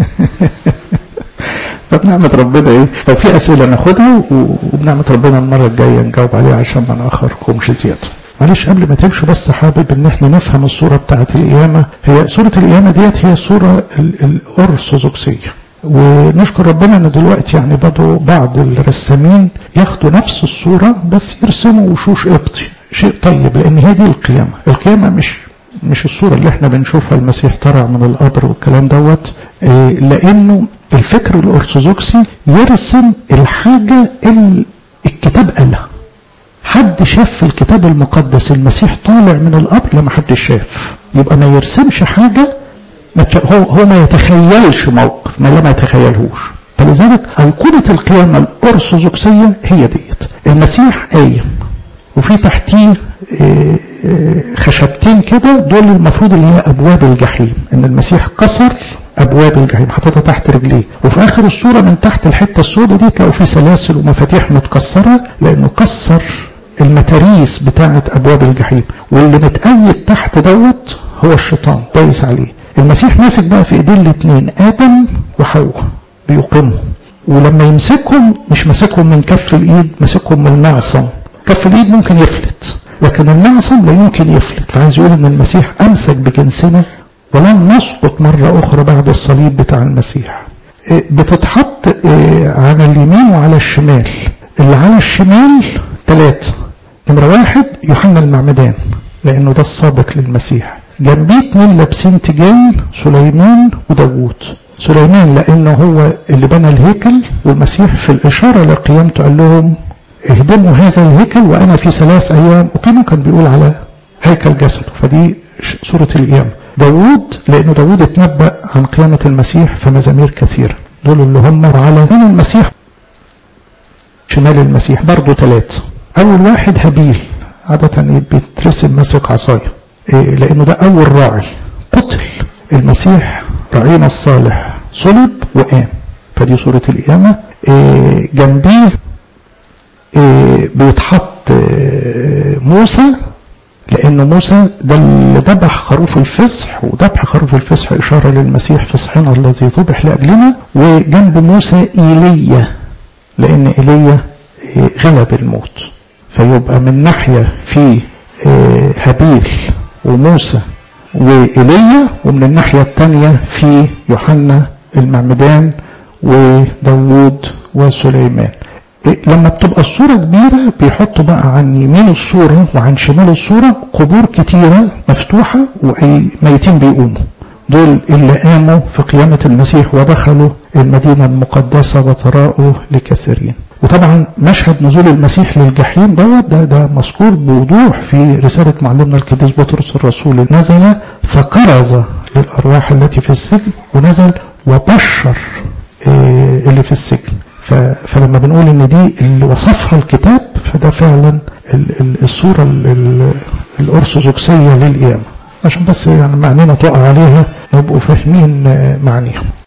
فبنعمة ربنا ايه لو في اسئله ناخدها وبنعمة ربنا المره الجايه نجاوب عليها عشان ما ناخركمش زياده. معلش قبل ما تمشوا بس حابب ان احنا نفهم الصوره بتاعه القيامه هي صوره القيامه ديت هي الصوره الارثوذكسيه. ونشكر ربنا ان دلوقتي يعني بدوا بعض الرسامين ياخدوا نفس الصوره بس يرسموا وشوش قبطي شيء طيب لان هي دي القيامه، القيامه مش مش الصوره اللي احنا بنشوفها المسيح طلع من القبر والكلام دوت لانه الفكر الارثوذكسي يرسم الحاجه اللي الكتاب قالها حد شاف في الكتاب المقدس المسيح طالع من القبر لا ما حد شاف يبقى ما يرسمش حاجة ما هو هو ما يتخيلش موقف ما لا ما يتخيلهوش فلذلك أيقونة القيامة الأرثوذكسية هي ديت المسيح قايم وفي تحتيه خشبتين كده دول المفروض اللي هي أبواب الجحيم إن المسيح كسر أبواب الجحيم حطيتها تحت رجليه وفي آخر الصورة من تحت الحتة السوداء دي تلاقوا في سلاسل ومفاتيح متكسرة لأنه كسر المتاريس بتاعة أبواب الجحيم واللي متقيد تحت دوت هو الشيطان دايس عليه المسيح ماسك بقى في ايديه الاثنين آدم وحواء بيقيمهم ولما يمسكهم مش ماسكهم من كف الايد ماسكهم من المعصم كف الايد ممكن يفلت لكن المعصم لا يمكن يفلت فعايز يقول ان المسيح امسك بجنسنا ولن نسقط مرة اخرى بعد الصليب بتاع المسيح بتتحط على اليمين وعلى الشمال اللي على الشمال ثلاثة نمرة واحد يوحنا المعمدان لانه ده السابق للمسيح جنبيه اتنين لابسين تيجان سليمان وداوود سليمان لانه هو اللي بنى الهيكل والمسيح في الاشاره لقيامته قال لهم اهدموا هذا الهيكل وانا في ثلاث ايام اقيمه كان بيقول على هيكل جسده فدي سوره القيامه داوود لانه داوود اتنبأ عن قيامه المسيح في مزامير كثيره دول اللي هم على من المسيح شمال المسيح برضه ثلاثه اول واحد هابيل عاده بيترسم ماسك عصايه إيه لانه ده اول راعي قتل المسيح راعينا الصالح صلب وقام فدي صورة القيامة إيه جنبيه إيه بيتحط موسى لأن موسى ده اللي ذبح خروف الفصح وذبح خروف الفصح إشارة للمسيح فصحنا الذي ذبح لأجلنا وجنب موسى إيليا لأن إيليا غلب الموت فيبقى من ناحية في هابيل وموسى وإيليا ومن الناحية الثانية في يوحنا المعمدان وداوود وسليمان لما بتبقى الصورة كبيرة بيحطوا بقى عن يمين الصورة وعن شمال الصورة قبور كتيرة مفتوحة وميتين بيقوموا دول اللي قاموا في قيامة المسيح ودخلوا المدينة المقدسة وتراءوا لكثيرين وطبعا مشهد نزول المسيح للجحيم دوت ده ده مذكور بوضوح في رسالة معلمنا القديس بطرس الرسول نزل فكرز للأرواح التي في السجن ونزل وبشر اللي في السجن فلما بنقول ان دي اللي وصفها الكتاب فده فعلا الصورة الأرثوذكسية للقيامة عشان بس يعني معنينا تقع عليها نبقوا فاهمين معنيها